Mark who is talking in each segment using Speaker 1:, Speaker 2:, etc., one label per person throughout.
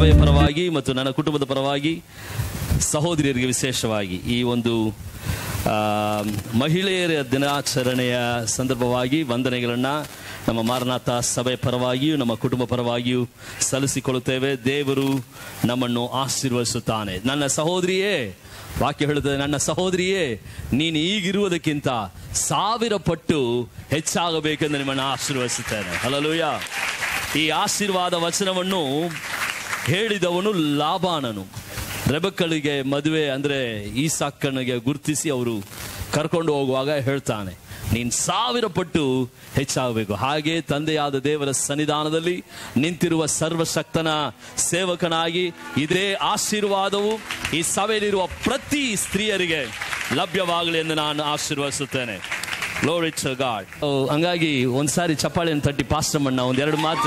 Speaker 1: ಸಭೆಯ ಪರವಾಗಿ ಮತ್ತು ನನ್ನ ಕುಟುಂಬದ ಪರವಾಗಿ ಸಹೋದರಿಯರಿಗೆ ವಿಶೇಷವಾಗಿ ಈ ಒಂದು ಆ, ಮಹಿಳೆಯರ ದಿನಾಚರಣೆಯ ಸಂದರ್ಭವಾಗಿ ವಂದನೆಗಳನ್ನು ನಮ್ಮ ಮಾರನಾಥ ಸಭೆಯ ಪರವಾಗಿಯೂ ನಮ್ಮ ಕುಟುಂಬ ಪರವಾಗಿಯೂ ಸಲ್ಲಿಸಿಕೊಳ್ಳುತ್ತೇವೆ ದೇವರು ನಮ್ಮನ್ನು ಆಶೀರ್ವದಿಸುತ್ತಾನೆ ನನ್ನ ಸಹೋದರಿಯೇ ವಾಕ್ಯ ಹೇಳುತ್ತದೆ ನನ್ನ ಸಹೋದರಿಯೇ ನೀನು ಈಗಿರುವುದಕ್ಕಿಂತ ಸಾವಿರ ಪಟ್ಟು ಹೆಚ್ಚಾಗಬೇಕೆಂದು ನಿಮ್ಮನ್ನು ಆಶೀರ್ವದಿಸುತ್ತೇನೆ ಹಲಲೂಯ ಈ ಆಶೀರ್ವಾದ ವಚನವನ್ನು ಹೇಳಿದವನು ಲಾಬಾನನು ರೆಬಕ್ಕಳಿಗೆ ಮದುವೆ ಅಂದ್ರೆ ಈ ಸಾಕನಿಗೆ ಗುರುತಿಸಿ ಅವರು ಕರ್ಕೊಂಡು ಹೋಗುವಾಗ ಹೇಳ್ತಾನೆ ನೀನ್ ಸಾವಿರ ಪಟ್ಟು ಹೆಚ್ಚಾಗಬೇಕು ಹಾಗೆ ತಂದೆಯಾದ ದೇವರ ಸನ್ನಿಧಾನದಲ್ಲಿ ನಿಂತಿರುವ ಸರ್ವಶಕ್ತನ ಸೇವಕನಾಗಿ ಇದೇ ಆಶೀರ್ವಾದವು ಈ ಸಭೆಯಲ್ಲಿರುವ ಪ್ರತಿ ಸ್ತ್ರೀಯರಿಗೆ ಲಭ್ಯವಾಗಲಿ ಎಂದು ನಾನು ಆಶೀರ್ವದಿಸುತ್ತೇನೆ Glory to God. ಓ, ಹಂಗಾಗಿ ಒಂದ್ಸಾರಿ ಚಪ್ಪಾಳೆಯನ್ನು ತಟ್ಟಿ ಪಾಸ್ಟಮಣ್ಣ ಒಂದೆರಡು ಮಾತು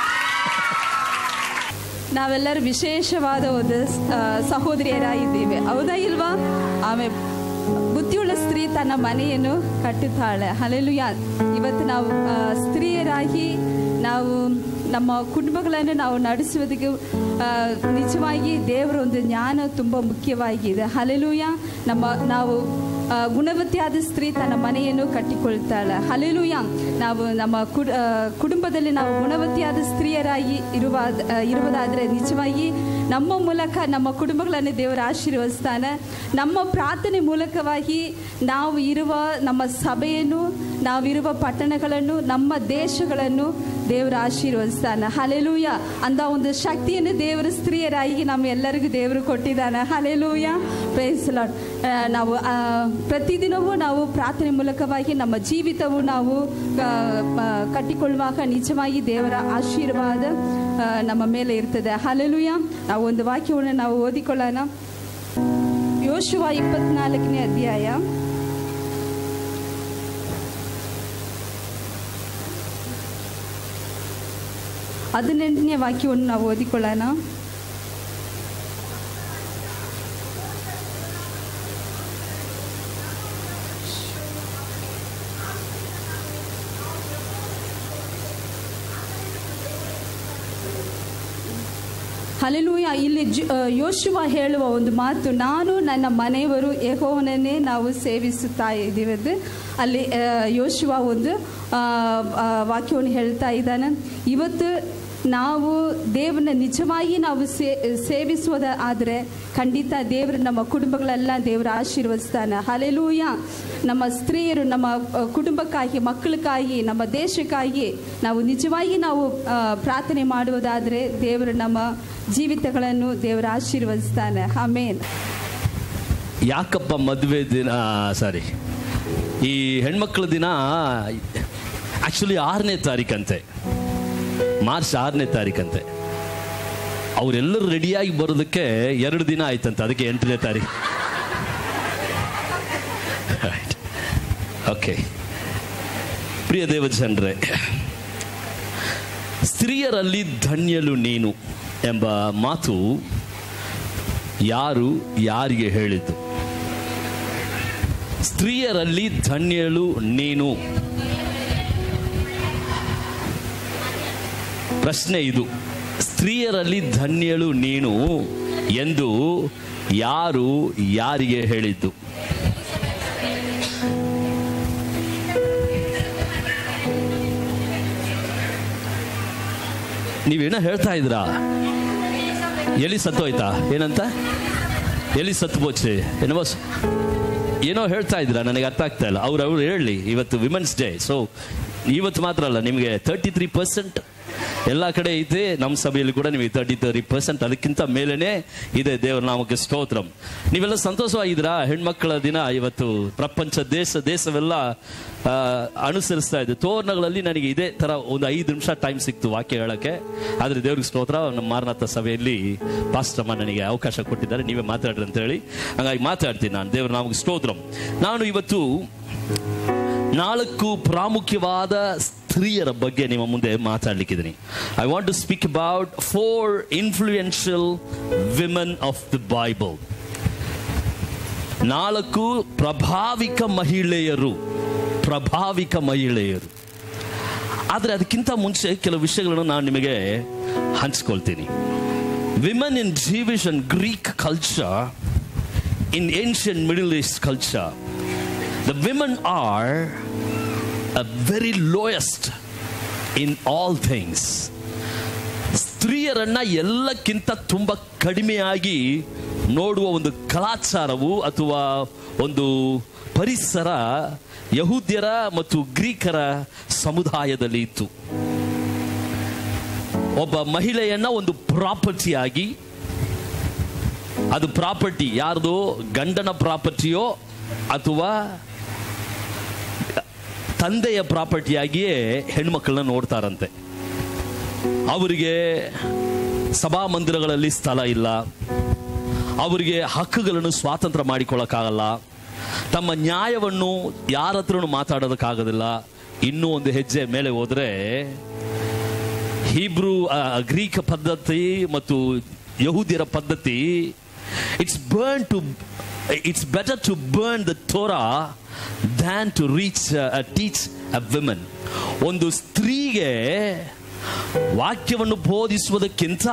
Speaker 2: ನಾವೆಲ್ಲರೂ ವಿಶೇಷವಾದ ಒಂದು ಆ, ಸಹೋದರಿಯರಾಗಿದ್ದೇವೆ ಹೌದಾ ಇಲ್ವಾ ಆಮೇಲೆ ಬುದ್ಧಿಯುಳ್ಳ ಸ್ತ್ರೀ ತನ್ನ ಮನೆಯನ್ನು ಕಟ್ಟುತ್ತಾಳೆ ಹಲೆಲುಯ ಇವತ್ತು ನಾವು ಆ, ಸ್ತ್ರೀಯರಾಗಿ ನಾವು ನಮ್ಮ ಕುಟುಂಬಗಳನ್ನು ನಾವು ನಡೆಸುವುದಕ್ಕೆ ಆ, ನಿಜವಾಗಿ ದೇವರ ಒಂದು ಜ್ಞಾನ ತುಂಬ ಮುಖ್ಯವಾಗಿದೆ ಹಲೆಲುಯ ನಮ್ಮ ನಾವು ಆ, ಗುಣವತಿಯಾದ ಸ್ತ್ರೀ ತನ್ನ ಮನೆಯನ್ನು ಕಟ್ಟಿಕೊಳ್ತಾಳೆ ಹಲೆಲುಯ ನಾವು ನಮ್ಮ ಕುಡ್- ಆ, ಕುಟುಂಬದಲ್ಲಿ ನಾವು ಗುಣವತಿಯಾದ ಸ್ತ್ರೀಯರಾಗಿ ಇರುವ ಇರುವುದಾದರೆ ನಿಜವಾಗಿ ನಮ್ಮ ಮೂಲಕ ನಮ್ಮ ಕುಟುಂಬಗಳನ್ನು ದೇವರು ಆಶೀರ್ವದಿಸ್ತಾನೆ ನಮ್ಮ ಪ್ರಾರ್ಥನೆ ಮೂಲಕವಾಗಿ ನಾವು ಇರುವ ನಮ್ಮ ಸಭೆಯನ್ನು ನಾವಿರುವ ಪಟ್ಟಣಗಳನ್ನು ನಮ್ಮ ದೇಶಗಳನ್ನು ದೇವರು ಆಶೀರ್ವದಿಸ್ತಾನೆ ಹಲೆಲೂಯ ಅಂತ ಒಂದು ಶಕ್ತಿಯನ್ನು ದೇವರು ಸ್ತ್ರೀಯರಾಗಿ ನಮ್ಮ ಎಲ್ಲರಿಗೂ ದೇವರು ಕೊಟ್ಟಿದ್ದಾನೆ ಹಲೆಲೂಯ ಪ್ರೈಸ್ ಲಾರ್ಡ್ ಆ, ನಾವು ಆ, ಪ್ರತಿದಿನವೂ ನಾವು ಪ್ರಾರ್ಥನೆ ಮೂಲಕವಾಗಿ ನಮ್ಮ ಜೀವಿತವು ನಾವು ಆ, ಆ, ಕಟ್ಟಿಕೊಳ್ಳುವಾಗ ನಿಜವಾಗಿ ದೇವರ ಆಶೀರ್ವಾದ ಆ, ನಮ್ಮ ಮೇಲೆ ಇರ್ತದೆ ಹಲೆಲೂಯ ನಾವು ಒಂದು ವಾಕ್ಯವನ್ನು ನಾವು ಓದಿಕೊಳ್ಳೋಣ ಯೋಶುವ ಇಪ್ಪತ್ನಾಲ್ಕನೇ ಅಧ್ಯಾಯ ಹದಿನೆಂಟನೇ ವಾಕ್ಯವನ್ನು ನಾವು ಓದಿಕೊಳ್ಳೋಣ ಹಲೆಲೂಯ ಇಲ್ಲಿ ಜು- ಆ, ಯೋಶುವ ಹೇಳುವ ಒಂದು ಮಾತು ನಾನು ನನ್ನ ಮನೆಯವರು ಯೆಹೋವನನ್ನೇ ನಾವು ಸೇವಿಸುತ್ತಾ ಇದ್ದೀವಿ ಅದು ಅಲ್ಲಿ ಆ, ಯೋಶುವ ಒಂದು ಆ, ಆ, ವಾಕ್ಯವನ್ನು ಹೇಳ್ತಾ ಇದ್ದಾನೆ ಇವತ್ತು ನಾವು ದೇವರನ್ನ ನಿಜವಾಗಿ ನಾವು ಸೇ ಸೇವಿಸುವುದ ಆದರೆ ಖಂಡಿತ ದೇವರು ನಮ್ಮ ಕುಟುಂಬಗಳೆಲ್ಲ ದೇವರ ಆಶೀರ್ವದಿಸ್ತಾನೆ ಹಲೆಲೂಯ ನಮ್ಮ ಸ್ತ್ರೀಯರು ನಮ್ಮ ಆ, ಕುಟುಂಬಕ್ಕಾಗಿ ಮಕ್ಕಳಿಗಾಗಿ ನಮ್ಮ ದೇಶಕ್ಕಾಗಿ ನಾವು ನಿಜವಾಗಿ ನಾವು ಆ, ಪ್ರಾರ್ಥನೆ ಮಾಡುವುದಾದರೆ ದೇವರು ನಮ್ಮ ಜೀವಿತಗಳನ್ನು ದೇವರ ಆಶೀರ್ವದಿಸ್ತಾನೆ ಆಮೇನ್
Speaker 1: ಯಾಕಪ್ಪ ಮದುವೆ ದಿನ ಸಾರಿ ಈ ಹೆಣ್ಮಕ್ಳ ದಿನ ಆಕ್ಚುಲಿ ಆರನೇ ತಾರೀಕಂತೆ ಮಾರ್ಚ್ ಆರನೇ ತಾರೀಕಂತೆ ಅವರೆಲ್ಲರೂ ರೆಡಿಯಾಗಿ ಬರೋದಕ್ಕೆ ಎರಡು ದಿನ ಆಯ್ತಂತೆ ಅದಕ್ಕೆ ಎಂಟನೇ ತಾರೀಕು ಓಕೆ ಪ್ರಿಯ ದೇವಜನರೇ ಸ್ತ್ರೀಯರಲ್ಲಿ ಧನ್ಯಲು ನೀನು ಎಂಬ ಮಾತು ಯಾರು ಯಾರಿಗೆ ಹೇಳಿದ್ದು ಸ್ತ್ರೀಯರಲ್ಲಿ ಧನ್ಯಳು ನೀನು ಪ್ರಶ್ನೆ ಇದು ಸ್ತ್ರೀಯರಲ್ಲಿ ಧನ್ಯಳು ನೀನು ಎಂದು ಯಾರು ಯಾರಿಗೆ ಹೇಳಿದ್ದು ನೀವೇನೋ ಹೇಳ್ತಾ ಇದ್ರಾ ಎಲ್ಲಿ ಸತ್ತೋಯ್ತಾ ಏನಂತ ಎಲ್ಲಿ ಸತ್ತು ಬೋಚೆ ಏನೋ ಸ- ಏನೋ ಹೇಳ್ತಾ ಇದ್ದೀರಾ ನನಗೆ ಅರ್ಥ ಆಗ್ತಾ ಇಲ್ಲ ಅವ್ರು ಅವ್ರು ಹೇಳಲಿ ಇವತ್ತು ವಿಮೆನ್ಸ್ ಡೇ ಸೊ ಇವತ್ತು ಮಾತ್ರ ಅಲ್ಲ ನಿಮಗೆ ತರ್ಟಿ ತ್ರೀ ಪರ್ಸೆಂಟ್ ಎಲ್ಲ ಕಡೆ ಐತೆ ನಮ್ಮ ಸಭೆಯಲ್ಲಿ ಕೂಡ ನಿಮಗೆ ತರ್ಟಿ ತರ್ಟಿ ಪರ್ಸೆಂಟ್ ಅದಕ್ಕಿಂತ ಮೇಲೇನೆ ಇದೆ ದೇವರ ನಾಮಕ್ಕೆ ಸ್ತೋತ್ರಂ ನೀವೆಲ್ಲ ಸಂತೋಷವಾಗಿದ್ದೀರಾ ಹೆಣ್ಮಕ್ಕಳ ದಿನ ಇವತ್ತು ಪ್ರಪಂಚ ದೇಶ ದೇಶವೆಲ್ಲ ಆ, ಅನುಸರಿಸ್ತಾ ಇದೆ ತೋರಣಗಳಲ್ಲಿ ನನಗೆ ಇದೇ ತರ ಒಂದು ಐದು ನಿಮಿಷ ಟೈಮ್ ಸಿಕ್ತು ವಾಕ್ಯ ಹೇಳಕ್ಕೆ ಆದ್ರೆ ದೇವ್ರಿಗೆ ಸ್ತೋತ್ರ ನಮ್ಮ ಮಾರನಾಥ ಸಭೆಯಲ್ಲಿ ಪಾಸ್ಟಮ್ಮ ನನಗೆ ಅವಕಾಶ ಕೊಟ್ಟಿದ್ದಾರೆ ನೀವೇ ಮಾತಾಡ್ರಿ ಅಂತ ಹೇಳಿ ಹಾಗಾಗಿ ಮಾತಾಡ್ತೀನಿ ನಾನು ದೇವ್ರ ನಮಗೆ ಸ್ತೋತ್ರಂ ನಾನು ಇವತ್ತು ನಾಲ್ಕು ಪ್ರಾಮುಖ್ಯವಾದ ಸ್ತ್ರೀಯರ ಬಗ್ಗೆ ನಿಮ್ಮ ಮುಂದೆ ಮಾತಾಡ್ಲಿಕ್ಕಿದ್ದೀನಿ I want to speak about four influential women of the Bible ನಾಲ್ಕು ಪ್ರಭಾವಿಕ ಮಹಿಳೆಯರು ಪ್ರಭಾವಿಕ ಮಹಿಳೆಯರು ಆದರೆ ಅದಕ್ಕಿಂತ ಮುಂಚೆ ಕೆಲವು ವಿಷಯಗಳನ್ನು ನಾನು ನಿಮಗೆ ಹಂಚ್ಕೊಳ್ತೀನಿ women in Jewish and Greek culture, in ancient Middle East culture, the women are a very lowest in all things. ಸ್ತ್ರೀಯರನ್ನ ಎಲ್ಲಕ್ಕಿಂತ ತುಂಬ ಕಡಿಮೆಯಾಗಿ ನೋಡುವ ಒಂದು ಕಲಾಚಾರವು ಅಥವಾ ಒಂದು ಪರಿಸರ ಯಹೂದ್ಯರ ಮತ್ತು ಗ್ರೀಕರ ಸಮುದಾಯದಲ್ಲಿ ಇತ್ತು ಒಬ್ಬ ಮಹಿಳೆಯನ್ನ ಒಂದು ಪ್ರಾಪರ್ಟಿಯಾಗಿ ಅದು ಪ್ರಾಪರ್ಟಿ ಯಾರ್ದು ಗಂಡನ ಪ್ರಾಪರ್ಟಿಯೋ ಅಥವಾ ತಂದೆಯ ಪ್ರಾಪರ್ಟಿಯಾಗಿಯೇ ಹೆಣ್ಮಕ್ಳನ್ನ ನೋಡ್ತಾರಂತೆ ಅವರಿಗೆ ಸಭಾಮಂದಿರಗಳಲ್ಲಿ ಸ್ಥಳ ಇಲ್ಲ ಅವರಿಗೆ ಹಕ್ಕುಗಳನ್ನು ಸ್ವಾತಂತ್ರ್ಯ ಮಾಡಿಕೊಳ್ಳಕ್ಕಾಗಲ್ಲ ತಮ್ಮ ನ್ಯಾಯವನ್ನು ಯಾರ ಹತ್ರನೂ ಮಾತಾಡೋದಕ್ಕಾಗೋದಿಲ್ಲ ಇನ್ನೂ ಒಂದು ಹೆಜ್ಜೆ ಮೇಲೆ ಹೋದ್ರೆ ಹೀಬ್ರೂ ಆ, ಗ್ರೀಕ್ ಪದ್ಧತಿ ಮತ್ತು ಯಹೂದ್ಯರ ಪದ್ಧತಿ it's burn to it's better to burn the Torah than to reach teach a women ಒಂದು ಸ್ತ್ರೀಗೆ ವಾಕ್ಯವನ್ನು ಬೋಧಿಸುವುದಕ್ಕಿಂತ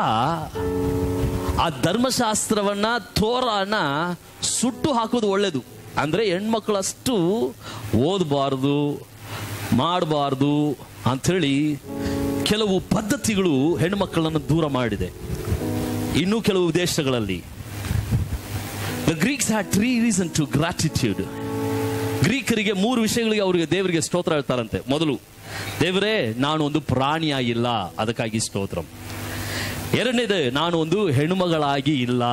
Speaker 1: ಆ ಧರ್ಮಶಾಸ್ತ್ರವನ್ನ ತೋರನ ಸುಟ್ಟು ಹಾಕೋದು ಒಳ್ಳೇದು ಅಂದ್ರೆ ಹೆಣ್ಮಕ್ಳಷ್ಟು ಓದಬಾರ್ದು ಮಾಡಬಾರ್ದು ಅಂಥೇಳಿ ಕೆಲವು ಪದ್ಧತಿಗಳು ಹೆಣ್ಮಕ್ಕಳನ್ನು ದೂರ ಮಾಡಿದೆ ಇನ್ನು ಕೆಲವು ದೇಶಗಳಲ್ಲಿ the Greeks had three reason to gratitude ಗ್ರೀಕರಿಗೆ ಮೂರು ವಿಷಯಗಳಿಗೆ ಅವರಿಗೆ ದೇವರಿಗೆ ಸ್ತೋತ್ರ ಹೇಳ್ತಾರಂತೆ ಮೊದಲು ದೇವರೇ ನಾನು ಒಂದು ಪ್ರಾಣಿಯಾಗಿಲ್ಲ ಅದಕ್ಕಾಗಿ ಸ್ತೋತ್ರಂ ಎರಡನೇದು ನಾನು ಒಂದು ಹೆಣ್ಣುಮಗಳಾಗಿ ಇಲ್ಲ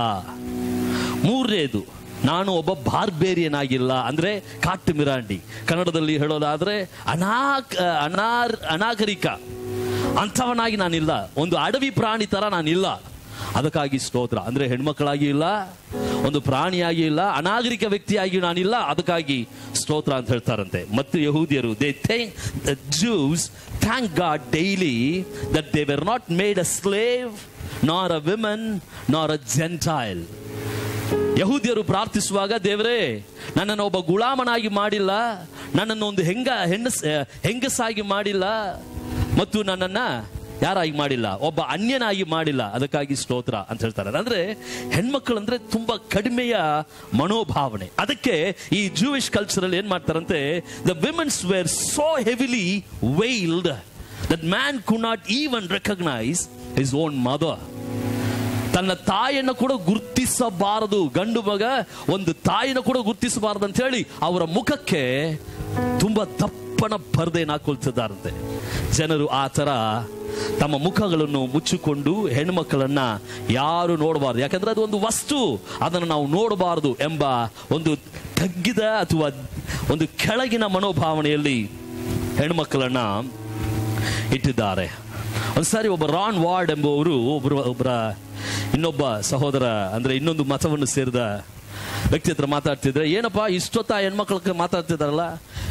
Speaker 1: ಮೂರನೇದು ನಾನು ಒಬ್ಬ ಬಾರ್ಬೇರಿಯನ್ ಆಗಿಲ್ಲ ಅಂದ್ರೆ ಕಾಟ್ಟು ಮಿರಾಂಡಿ ಕನ್ನಡದಲ್ಲಿ ಹೇಳೋದಾದ್ರೆ ಅನಾಕ್ ಅನಾರ್ ಅನಾಗರಿಕ ಅಂಥವನಾಗಿ ನಾನಿಲ್ಲ ಒಂದು ಅಡವಿ ಪ್ರಾಣಿ ತರ ನಾನಿಲ್ಲ ಅದಕ್ಕಾಗಿ ಸ್ತೋತ್ರ ಅಂದ್ರೆ ಹೆಣ್ಮಕ್ಕಳಾಗಿ ಇಲ್ಲ ಒಂದು ಪ್ರಾಣಿಯಾಗಿ ಇಲ್ಲ ಅನಾಗರಿಕ ವ್ಯಕ್ತಿಯಾಗಿ ನಾನಿಲ್ಲ ಅದಕ್ಕಾಗಿ ಸ್ತೋತ್ರ ಅಂತ ಹೇಳ್ತಾರಂತೆ ಮತ್ತು ಯಹೂದಿಯರು they think the Jews thank God daily that they were not made a slave nor a women ನಾರ್ ಅ ಜೆಂಟೈಲ್ ಯಹೂದ್ಯರು ಪ್ರಾರ್ಥಿಸುವಾಗ ದೇವರೇ ನನ್ನನ್ನು ಒಬ್ಬ ಗುಲಾಮನಾಗಿ ಮಾಡಿಲ್ಲ ನನ್ನನ್ನು ಒಂದು ಹೆಂಗ ಹೆಣ್ಣಸ್ ಹೆಂಗಸಾಗಿ ಮಾಡಿಲ್ಲ ಮತ್ತು ನನ್ನನ್ನ ಯಾರಾಗಿ ಮಾಡಿಲ್ಲ ಒಬ್ಬ ಅನ್ಯನಾಗಿ ಮಾಡಿಲ್ಲ ಅದಕ್ಕಾಗಿ ಸ್ತೋತ್ರ ಅಂತ ಹೇಳ್ತಾರೆ ಅಂದ್ರೆ ಹೆಣ್ಮಕ್ಳು ಅಂದ್ರೆ ತುಂಬಾ ಕಡಿಮೆಯ ಮನೋಭಾವನೆ ಅದಕ್ಕೆ ಈ ಜೂವಿಶ್ ಕಲ್ಚರ್ ಅಲ್ಲಿ ಏನ್ ಮಾಡ್ತಾರಂತೆ the women's wear so heavily wild that man could not even recognise his own mother ತನ್ನ ತಾಯಿಯನ್ನು ಕೂಡ ಗುರ್ತಿಸಬಾರದು ಗಂಡು ಮಗ ಒಂದು ತಾಯಿನ ಕೂಡ ಗುರ್ತಿಸಬಾರದು ಅಂತ ಹೇಳಿ ಅವರ ಮುಖಕ್ಕೆ ತುಂಬಾ ದಪ್ಪನ ಪರದೆಯನ್ನು ಹಾಕೊಳ್ತಿದ್ದಾರಂತೆ ಜನರು ಆ ತರ ತಮ್ಮ ಮುಖಗಳನ್ನು ಮುಚ್ಚಿಕೊಂಡು ಹೆಣ್ಮಕ್ಕಳನ್ನ ಯಾರು ನೋಡಬಾರದು ಯಾಕಂದ್ರೆ ಅದು ಒಂದು ವಸ್ತು ಅದನ್ನು ನಾವು ನೋಡಬಾರದು ಎಂಬ ಒಂದು ತಗ್ಗಿದ ಅಥವಾ ಒಂದು ಕೆಳಗಿನ ಮನೋಭಾವನೆಯಲ್ಲಿ ಹೆಣ್ಮಕ್ಕಳನ್ನ ಇಟ್ಟಿದ್ದಾರೆ ಒಂದ್ಸಾರಿ ಒಬ್ಬ ರಾನ್ ವಾರ್ಡ್ ಎಂಬುವರು ಒಬ್ಬರು ಒಬ್ಬರ ಇನ್ನೊಬ್ಬ ಸಹೋದರ ಅಂದ್ರೆ ಇನ್ನೊಂದು ಮತವನ್ನು ಸೇರಿದ ವ್ಯಕ್ತಿ ಹತ್ರ ಮಾತಾಡ್ತಿದ್ರೆ ಏನಪ್ಪ ಇಷ್ಟೊತ್ತ ಆ ಹೆಣ್ಮಕ್ಳ ಮಾತಾಡ್ತಿದಾರಲ್ಲ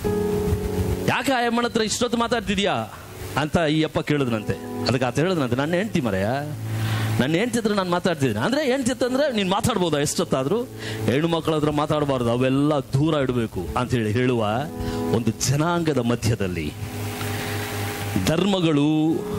Speaker 1: ಯಾಕೆ ಆ ಹೆಣ್ಮಣ ಹತ್ರ ಇಷ್ಟೊತ್ತು ಮಾತಾಡ್ತಿದ್ಯಾ ಅಂತ ಈ ಅಪ್ಪ ಕೇಳಿದ್ನಂತೆ ಅದಕ್ಕೆ ಆತ ಹೇಳಿದ್ನಂತೆ ನನ್ನ ಹೆಂಡ್ತಿ ಮರೆಯ ನನ್ನ ಹೆಂಡ್ತಿ ಹತ್ರ ನಾನು ಮಾತಾಡ್ತಿದ್ದೀನಿ ಅಂದ್ರೆ ಹೆಂಡ್ತಿ ಹತ್ರ ಅಂದ್ರೆ ನೀನು ಮಾತಾಡ್ಬೋದಾ ಎಷ್ಟೊತ್ತಾದ್ರೂ ಹೆಣ್ಣು ಮಕ್ಕಳ ಹತ್ರ ಮಾತಾಡಬಾರ್ದು ಅವೆಲ್ಲ ದೂರ ಇಡಬೇಕು ಅಂತ ಹೇಳಿ ಹೇಳುವ ಒಂದು ಜನಾಂಗದ ಮಧ್ಯದಲ್ಲಿ ಧರ್ಮಗಳು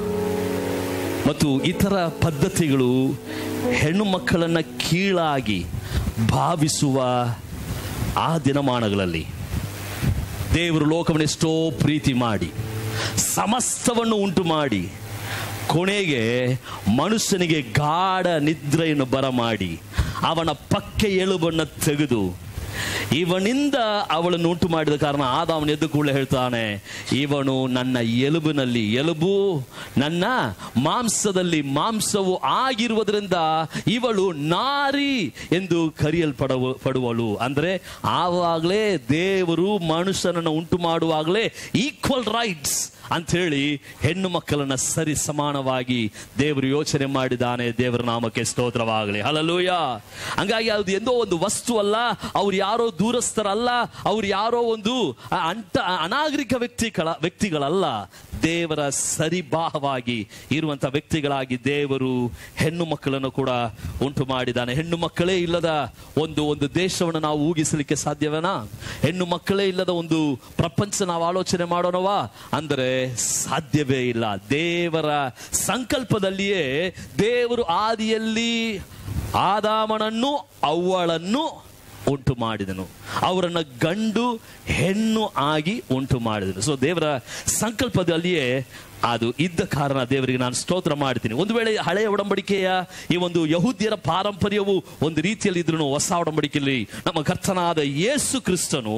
Speaker 1: ಮತ್ತು ಇತರ ಪದ್ಧತಿಗಳು ಹೆಣ್ಣು ಮಕ್ಕಳನ್ನ ಕೀಳಾಗಿ ಭಾವಿಸುವ ಆ ದಿನಮಾನಗಳಲ್ಲಿ ದೇವರು ಲೋಕವನ್ನು ಎಷ್ಟೋ ಪ್ರೀತಿ ಮಾಡಿ ಸಮಸ್ತವನ್ನು ಉಂಟು ಮಾಡಿ ಕೊನೆಗೆ ಮನುಷ್ಯನಿಗೆ ಗಾಢ ನಿದ್ರೆಯನ್ನು ಬರಮಾಡಿ ಅವನ ಪಕ್ಕೆ ಎಲುಬನ್ನು ತೆಗೆದು ಇವನಿಂದ ಅವಳನ್ನು ಉಂಟು ಮಾಡಿದ ಕಾರಣ ಆದ ಅವನು ಎದ್ದು ಕೂಡಲೇ ಹೇಳ್ತಾನೆ ಇವನು ನನ್ನ ಎಲುಬಿನಲ್ಲಿ ಎಲುಬು ನನ್ನ ಮಾಂಸದಲ್ಲಿ ಮಾಂಸವು ಆಗಿರುವುದರಿಂದ ಇವಳು ನಾರಿ ಎಂದು ಕರೆಯಲ್ಪಡವ ಪಡುವಳು ಅಂದ್ರೆ ಆವಾಗಲೇ ದೇವರು ಮನುಷ್ಯನನ್ನು ಉಂಟು ಮಾಡುವಾಗಲೇ ಈಕ್ವಲ್ ರೈಟ್ಸ್ ಅಂತ ಹೇಳಿ ಹೆಣ್ಣು ಮಕ್ಕಳನ್ನ ಸರಿ ಸಮಾನವಾಗಿ ದೇವರು ಯೋಚನೆ ಮಾಡಿದ್ದಾನೆ ದೇವರ ನಾಮಕ್ಕೆ ಸ್ತೋತ್ರವಾಗಲಿ ಹಲಲೂಯ ಹಂಗಾಗಿ ಅದು ಎಂದೋ ಒಂದು ವಸ್ತು ಅಲ್ಲ ಅವ್ರು ಯಾರೋ ದೂರಸ್ಥರಲ್ಲ ಅವ್ರು ಯಾರೋ ಒಂದು ಅ- ಅಂಟ ಅನಾಗರಿಕ ವ್ಯಕ್ತಿಗಳ ವ್ಯಕ್ತಿಗಳಲ್ಲ ದೇವರ ಸರಿಬಾಹವಾಗಿ ಇರುವಂತ ವ್ಯಕ್ತಿಗಳಾಗಿ ದೇವರು ಹೆಣ್ಣು ಮಕ್ಕಳನ್ನು ಕೂಡ ಉಂಟು ಮಾಡಿದ್ದಾನೆ ಹೆಣ್ಣು ಮಕ್ಕಳೇ ಇಲ್ಲದ ಒಂದು ಒಂದು ದೇಶವನ್ನು ನಾವು ಊಗಿಸಲಿಕ್ಕೆ ಸಾಧ್ಯವೇನಾ ಹೆಣ್ಣು ಮಕ್ಕಳೇ ಇಲ್ಲದ ಒಂದು ಪ್ರಪಂಚ ನಾವು ಆಲೋಚನೆ ಮಾಡೋಣವಾ ಅಂದರೆ ಸಾಧ್ಯವೇ ಇಲ್ಲ ದೇವರ ಸಂಕಲ್ಪದಲ್ಲಿಯೇ ದೇವರು ಆದಿಯಲ್ಲಿ ಆದಾಮನನ್ನು ಅವಳನ್ನು ಉಂಟು ಮಾಡಿದನು ಅವರನ್ನ ಗಂಡು ಹೆಣ್ಣು ಆಗಿ ಉಂಟು ಮಾಡಿದನು ಸೊ ದೇವರ ಸಂಕಲ್ಪದಲ್ಲಿಯೇ ಅದು ಇದ್ದ ಕಾರಣ ದೇವರಿಗೆ ನಾನು ಸ್ತೋತ್ರ ಮಾಡ್ತೀನಿ ಒಂದು ವೇಳೆ ಹಳೆಯ ಒಡಂಬಡಿಕೆಯ ಈ ಒಂದು ಯಹೂದ್ಯರ ಪಾರಂಪರ್ಯವು ಒಂದು ರೀತಿಯಲ್ಲಿ ಇದ್ರು ಹೊಸ ಒಡಂಬಡಿಕೆಯಲ್ಲಿ ನಮ್ಮ ಕರ್ತನಾದ ಯೇಸು ಕ್ರಿಸ್ತನು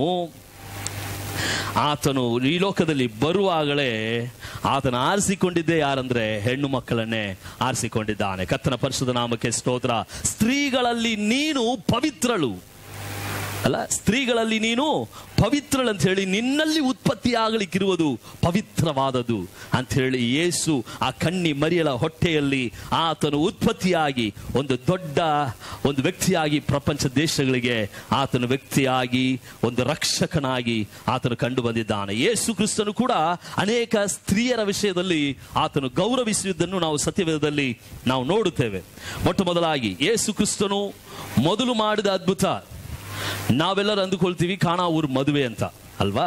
Speaker 1: ಆತನು ಈ ಲೋಕದಲ್ಲಿ ಬರುವಾಗಲೇ ಆತನ ಆರಿಸಿಕೊಂಡಿದ್ದೇ ಯಾರಂದ್ರೆ ಹೆಣ್ಣು ಮಕ್ಕಳನ್ನೇ ಆರಿಸಿಕೊಂಡಿದ್ದಾನೆ ಕತ್ತನ ಪರಿಶುದ್ಧ ನಾಮಕ್ಕೆ ಸ್ತೋತ್ರ ಸ್ತ್ರೀಗಳಲ್ಲಿ ನೀನು ಪವಿತ್ರಳು ಅಲ್ಲ ಸ್ತ್ರೀಗಳಲ್ಲಿ ನೀನು ಪವಿತ್ರಳಂತ ಹೇಳಿ ನಿನ್ನಲ್ಲಿ ಉತ್ಪತ್ತಿ ಆಗಲಿಕ್ಕಿರುವುದು ಪವಿತ್ರವಾದದು ಅಂತ ಹೇಳಿ ಯೇಸು ಆ ಕಣ್ಣಿ ಮರಿಯಳ ಹೊಟ್ಟೆಯಲ್ಲಿ ಆತನು ಉತ್ಪತ್ತಿಯಾಗಿ ಒಂದು ದೊಡ್ಡ ಒಂದು ವ್ಯಕ್ತಿಯಾಗಿ ಪ್ರಪಂಚ ದೇಶಗಳಿಗೆ ಆತನು ವ್ಯಕ್ತಿಯಾಗಿ ಒಂದು ರಕ್ಷಕನಾಗಿ ಆತನು ಕಂಡು ಬಂದಿದ್ದಾನೆ ಯೇಸು ಕ್ರಿಸ್ತನು ಕೂಡ ಅನೇಕ ಸ್ತ್ರೀಯರ ವಿಷಯದಲ್ಲಿ ಆತನು ಗೌರವಿಸಿದ್ದನ್ನು ನಾವು ಸತ್ಯವೇದದಲ್ಲಿ ನಾವು ನೋಡುತ್ತೇವೆ ಮೊಟ್ಟ ಮೊದಲಾಗಿ ಯೇಸು ಕ್ರಿಸ್ತನು ಮೊದಲು ಮಾಡಿದ ಅದ್ಭುತ ನಾವೆಲ್ಲರೂ ಅಂದುಕೊಳ್ತೀವಿ ಕಾಣ ಊರ್ ಮದುವೆ ಅಂತ ಅಲ್ವಾ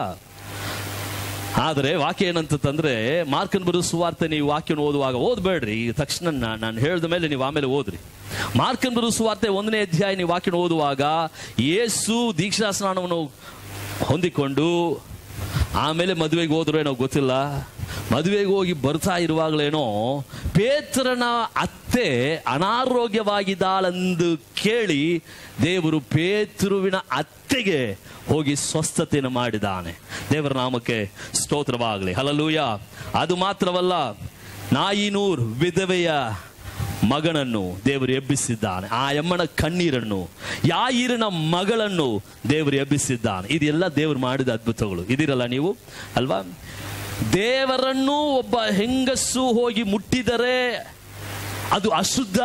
Speaker 1: ಆದರೆ ವಾಕ್ಯ ಏನಂತಂದ್ರೆ ಮಾರ್ಕನ್ ಬರೋ ಸುವಾರ್ತೆ ನೀವು ವಾಕ್ಯನ ಓದುವಾಗ ಓದ್ಬೇಡ್ರಿ ಈ ತಕ್ಷಣ ನಾ- ನಾನು ಹೇಳಿದ ಮೇಲೆ ನೀವು ಆಮೇಲೆ ಓದ್ರಿ ಮಾರ್ಕನ್ ಬರೋ ಸುವಾರ್ತೆ ಒಂದನೇ ಅಧ್ಯಾಯ ನೀವು ವಾಕ್ಯನ ಓದುವಾಗ ಯೇಸು ದೀಕ್ಷಾ ಸ್ನಾನವನ್ನು ಹೊಂದಿಕೊಂಡು ಆಮೇಲೆ ಮದುವೆಗೆ ಹೋದ್ರು ಏನೋ ಗೊತ್ತಿಲ್ಲ ಮದುವೆಗೆ ಹೋಗಿ ಬರ್ತಾ ಇರುವಾಗಲೇನೋ ಪೇತ್ರನ ಅತ್ತೆ ಅನಾರೋಗ್ಯವಾಗಿದ್ದಾಳೆಂದು ಕೇಳಿ ದೇವರು ಪೇತೃವಿನ ಅತ್ತೆಗೆ ಹೋಗಿ ಸ್ವಸ್ಥತೆಯನ್ನು ಮಾಡಿದ್ದಾನೆ ದೇವರ ನಾಮಕ್ಕೆ ಸ್ತೋತ್ರವಾಗಲಿ ಹಲಲೂಯ ಅದು ಮಾತ್ರವಲ್ಲ ನಾಯಿನೂರ್ ವಿಧವೆಯ ಮಗನನ್ನು ದೇವರು ಎಬ್ಬಿಸಿದ್ದಾನೆ ಆ ಎಮ್ಮನ ಕಣ್ಣೀರನ್ನು ಯಾಯಿರನ ಮಗಳನ್ನು ದೇವರು ಎಬ್ಬಿಸಿದ್ದಾನೆ ಇದೆಲ್ಲ ದೇವರು ಮಾಡಿದ ಅದ್ಭುತಗಳು ಇದಿರಲ್ಲ ನೀವು ಅಲ್ವಾ ದೇವರನ್ನು ಒಬ್ಬ ಹೆಂಗಸು ಹೋಗಿ ಮುಟ್ಟಿದರೆ ಅದು ಅಶುದ್ಧ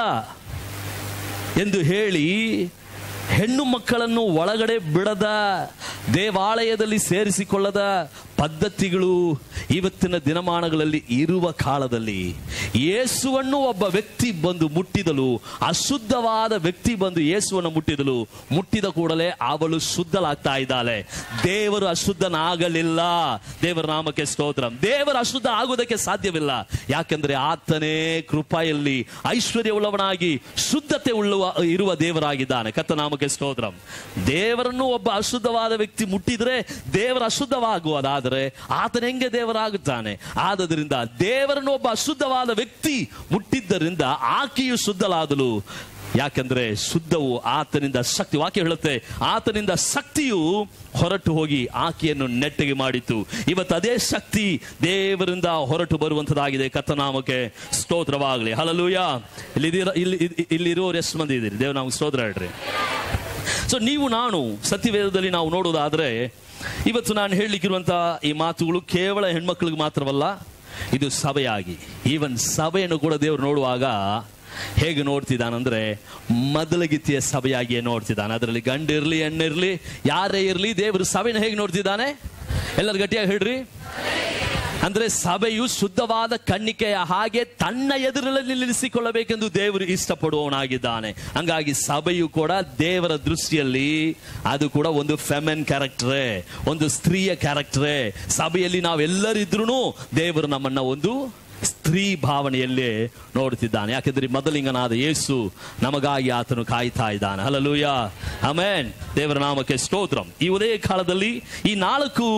Speaker 1: ಎಂದು ಹೇಳಿ ಹೆಣ್ಣು ಮಕ್ಕಳನ್ನು ಒಳಗಡೆ ಬಿಡದ ದೇವಾಲಯದಲ್ಲಿ ಸೇರಿಸಿಕೊಳ್ಳದ ಪದ್ಧತಿಗಳು ಇವತ್ತಿನ ದಿನಮಾನಗಳಲ್ಲಿ ಇರುವ ಕಾಲದಲ್ಲಿ ಯೇಸುವನ್ನು ಒಬ್ಬ ವ್ಯಕ್ತಿ ಬಂದು ಮುಟ್ಟಿದಲು ಅಶುದ್ಧವಾದ ವ್ಯಕ್ತಿ ಬಂದು ಯೇಸುವನ್ನು ಮುಟ್ಟಿದಲು ಮುಟ್ಟಿದ ಕೂಡಲೇ ಅವಳು ಶುದ್ಧಲಾಗ್ತಾ ಇದ್ದಾಳೆ ದೇವರು ಅಶುದ್ಧನಾಗಲಿಲ್ಲ ದೇವರ ನಾಮಕ್ಕೆ ಸ್ತೋತ್ರ ದೇವರು ಅಶುದ್ಧ ಆಗುವುದಕ್ಕೆ ಸಾಧ್ಯವಿಲ್ಲ ಯಾಕೆಂದ್ರೆ ಆತನೇ ಕೃಪೆಯಲ್ಲಿ ಐಶ್ವರ್ಯವುಳ್ಳವನಾಗಿ ಶುದ್ಧತೆ ಉಳ್ಳುವ ಇರುವ ದೇವರಾಗಿದ್ದಾನೆ ಕತ್ತ ನಾಮಕ್ಕೆ ಸ್ತೋತ್ರ ದೇವರನ್ನು ಒಬ್ಬ ಅಶುದ್ಧವಾದ ವ್ಯಕ್ತಿ ಮುಟ್ಟಿದ್ರೆ ದೇವರ ಅಶುದ್ಧವಾಗುವುದಾದರೆ ಆತನ ಹೆಂಗೆ ದೇವರಾಗುತ್ತಾನೆ ಆದದರಿಂದ ದೇವರನ್ನು ಒಬ್ಬ ಅಶುದ್ಧವಾದ ವ್ಯಕ್ತಿ ಮುಟ್ಟಿದ್ದರಿಂದ ಆಕೆಯು ಶುದ್ಧಲಾದಲು ಯಾಕೆಂದ್ರೆ ಶುದ್ಧವು ಆತನಿಂದ ಶಕ್ತಿ ವಾಕ್ಯ ಹೇಳುತ್ತೆ ಆತನಿಂದ ಶಕ್ತಿಯು ಹೊರಟು ಹೋಗಿ ಆಕೆಯನ್ನು ನೆಟ್ಟಗೆ ಮಾಡಿತು ಇವತ್ತು ಅದೇ ಶಕ್ತಿ ದೇವರಿಂದ ಹೊರಟು ಬರುವಂತದಾಗಿದೆ ಕಥನಾಮಕ್ಕೆ ಸ್ತೋತ್ರವಾಗಲಿ ಹಲಲೂಯ ಇಲ್ಲಿ ಇಲ್ಲಿ ಇಲ್ಲಿರೋರು ಎಷ್ಟು ಮಂದಿ ಇದ್ದೀರಿ ದೇವ್ರ ನಮ್ಗೆ ಸ್ತೋತ್ರ ಹೇಳ್ರಿ ಸೊ ನೀವು ನಾನು ಸತ್ಯವೇದದಲ್ಲಿ ನಾವು ನೋಡೋದಾದ್ರೆ ಇವತ್ತು ನಾನು ಹೇಳಲಿಕ್ಕಿರುವಂತ ಈ ಮಾತುಗಳು ಕೇವಲ ಹೆಣ್ಮಕ್ಳಿಗೆ ಮಾತ್ರವಲ್ಲ ಇದು ಸಭೆಯಾಗಿ ಈವನ್ ಸಭೆಯನ್ನು ಕೂಡ ದೇವರು ನೋಡುವಾಗ ಹೇಗೆ ನೋಡ್ತಿದ್ದಾನಂದ್ರೆ ಮೊದಲಗಿತ್ತಿಯ ಸಭೆಯಾಗಿಯೇ ನೋಡ್ತಿದ್ದಾನೆ ಅದರಲ್ಲಿ ಗಂಡಿರ್ಲಿ ಹೆಣ್ಣಿರ್ಲಿ ಯಾರೇ ಇರ್ಲಿ ದೇವರು ಸಭೆನ ಹೇಗೆ ನೋಡ್ತಿದ್ದಾನೆ ಎಲ್ಲರೂ ಗಟ್ಟಿಯಾಗಿ ಹೇಳ್ರಿ ಅಂದ್ರೆ ಸಭೆಯು ಶುದ್ಧವಾದ ಕಣ್ಣಿಕೆಯ ಹಾಗೆ ತನ್ನ ಎದುರಲ್ಲಿ ನಿಲ್ಲಿಸಿಕೊಳ್ಳಬೇಕೆಂದು ದೇವರು ಇಷ್ಟಪಡುವವನಾಗಿದ್ದಾನೆ ಹಂಗಾಗಿ ಸಭೆಯು ಕೂಡ ದೇವರ ದೃಷ್ಟಿಯಲ್ಲಿ ಅದು ಕೂಡ ಒಂದು ಫೆಮೆನ್ ಕ್ಯಾರೆಕ್ಟರೇ ಒಂದು ಸ್ತ್ರೀಯ ಕ್ಯಾರೆಕ್ಟರೇ ಸಭೆಯಲ್ಲಿ ನಾವೆಲ್ಲರಿದ್ರೂ ದೇವರು ನಮ್ಮನ್ನ ಒಂದು ಸ್ತ್ರೀ ಭಾವನೆಯಲ್ಲೇ ನೋಡುತ್ತಿದ್ದಾನೆ ಯಾಕೆಂದ್ರೆ ಮೊದಲಿಂಗನಾದ ಯೇಸು ನಮಗಾಗಿ ಆತನು ಕಾಯ್ತಾ ಇದ್ದಾನೆ ಹಲಲೂಯ ಅಮೇನ್ ದೇವರ ನಾಮಕ್ಕೆ ಸ್ತೋತ್ರಂ ಈ ಉದಯ ಕಾಲದಲ್ಲಿ ಈ ನಾಲ್ಕು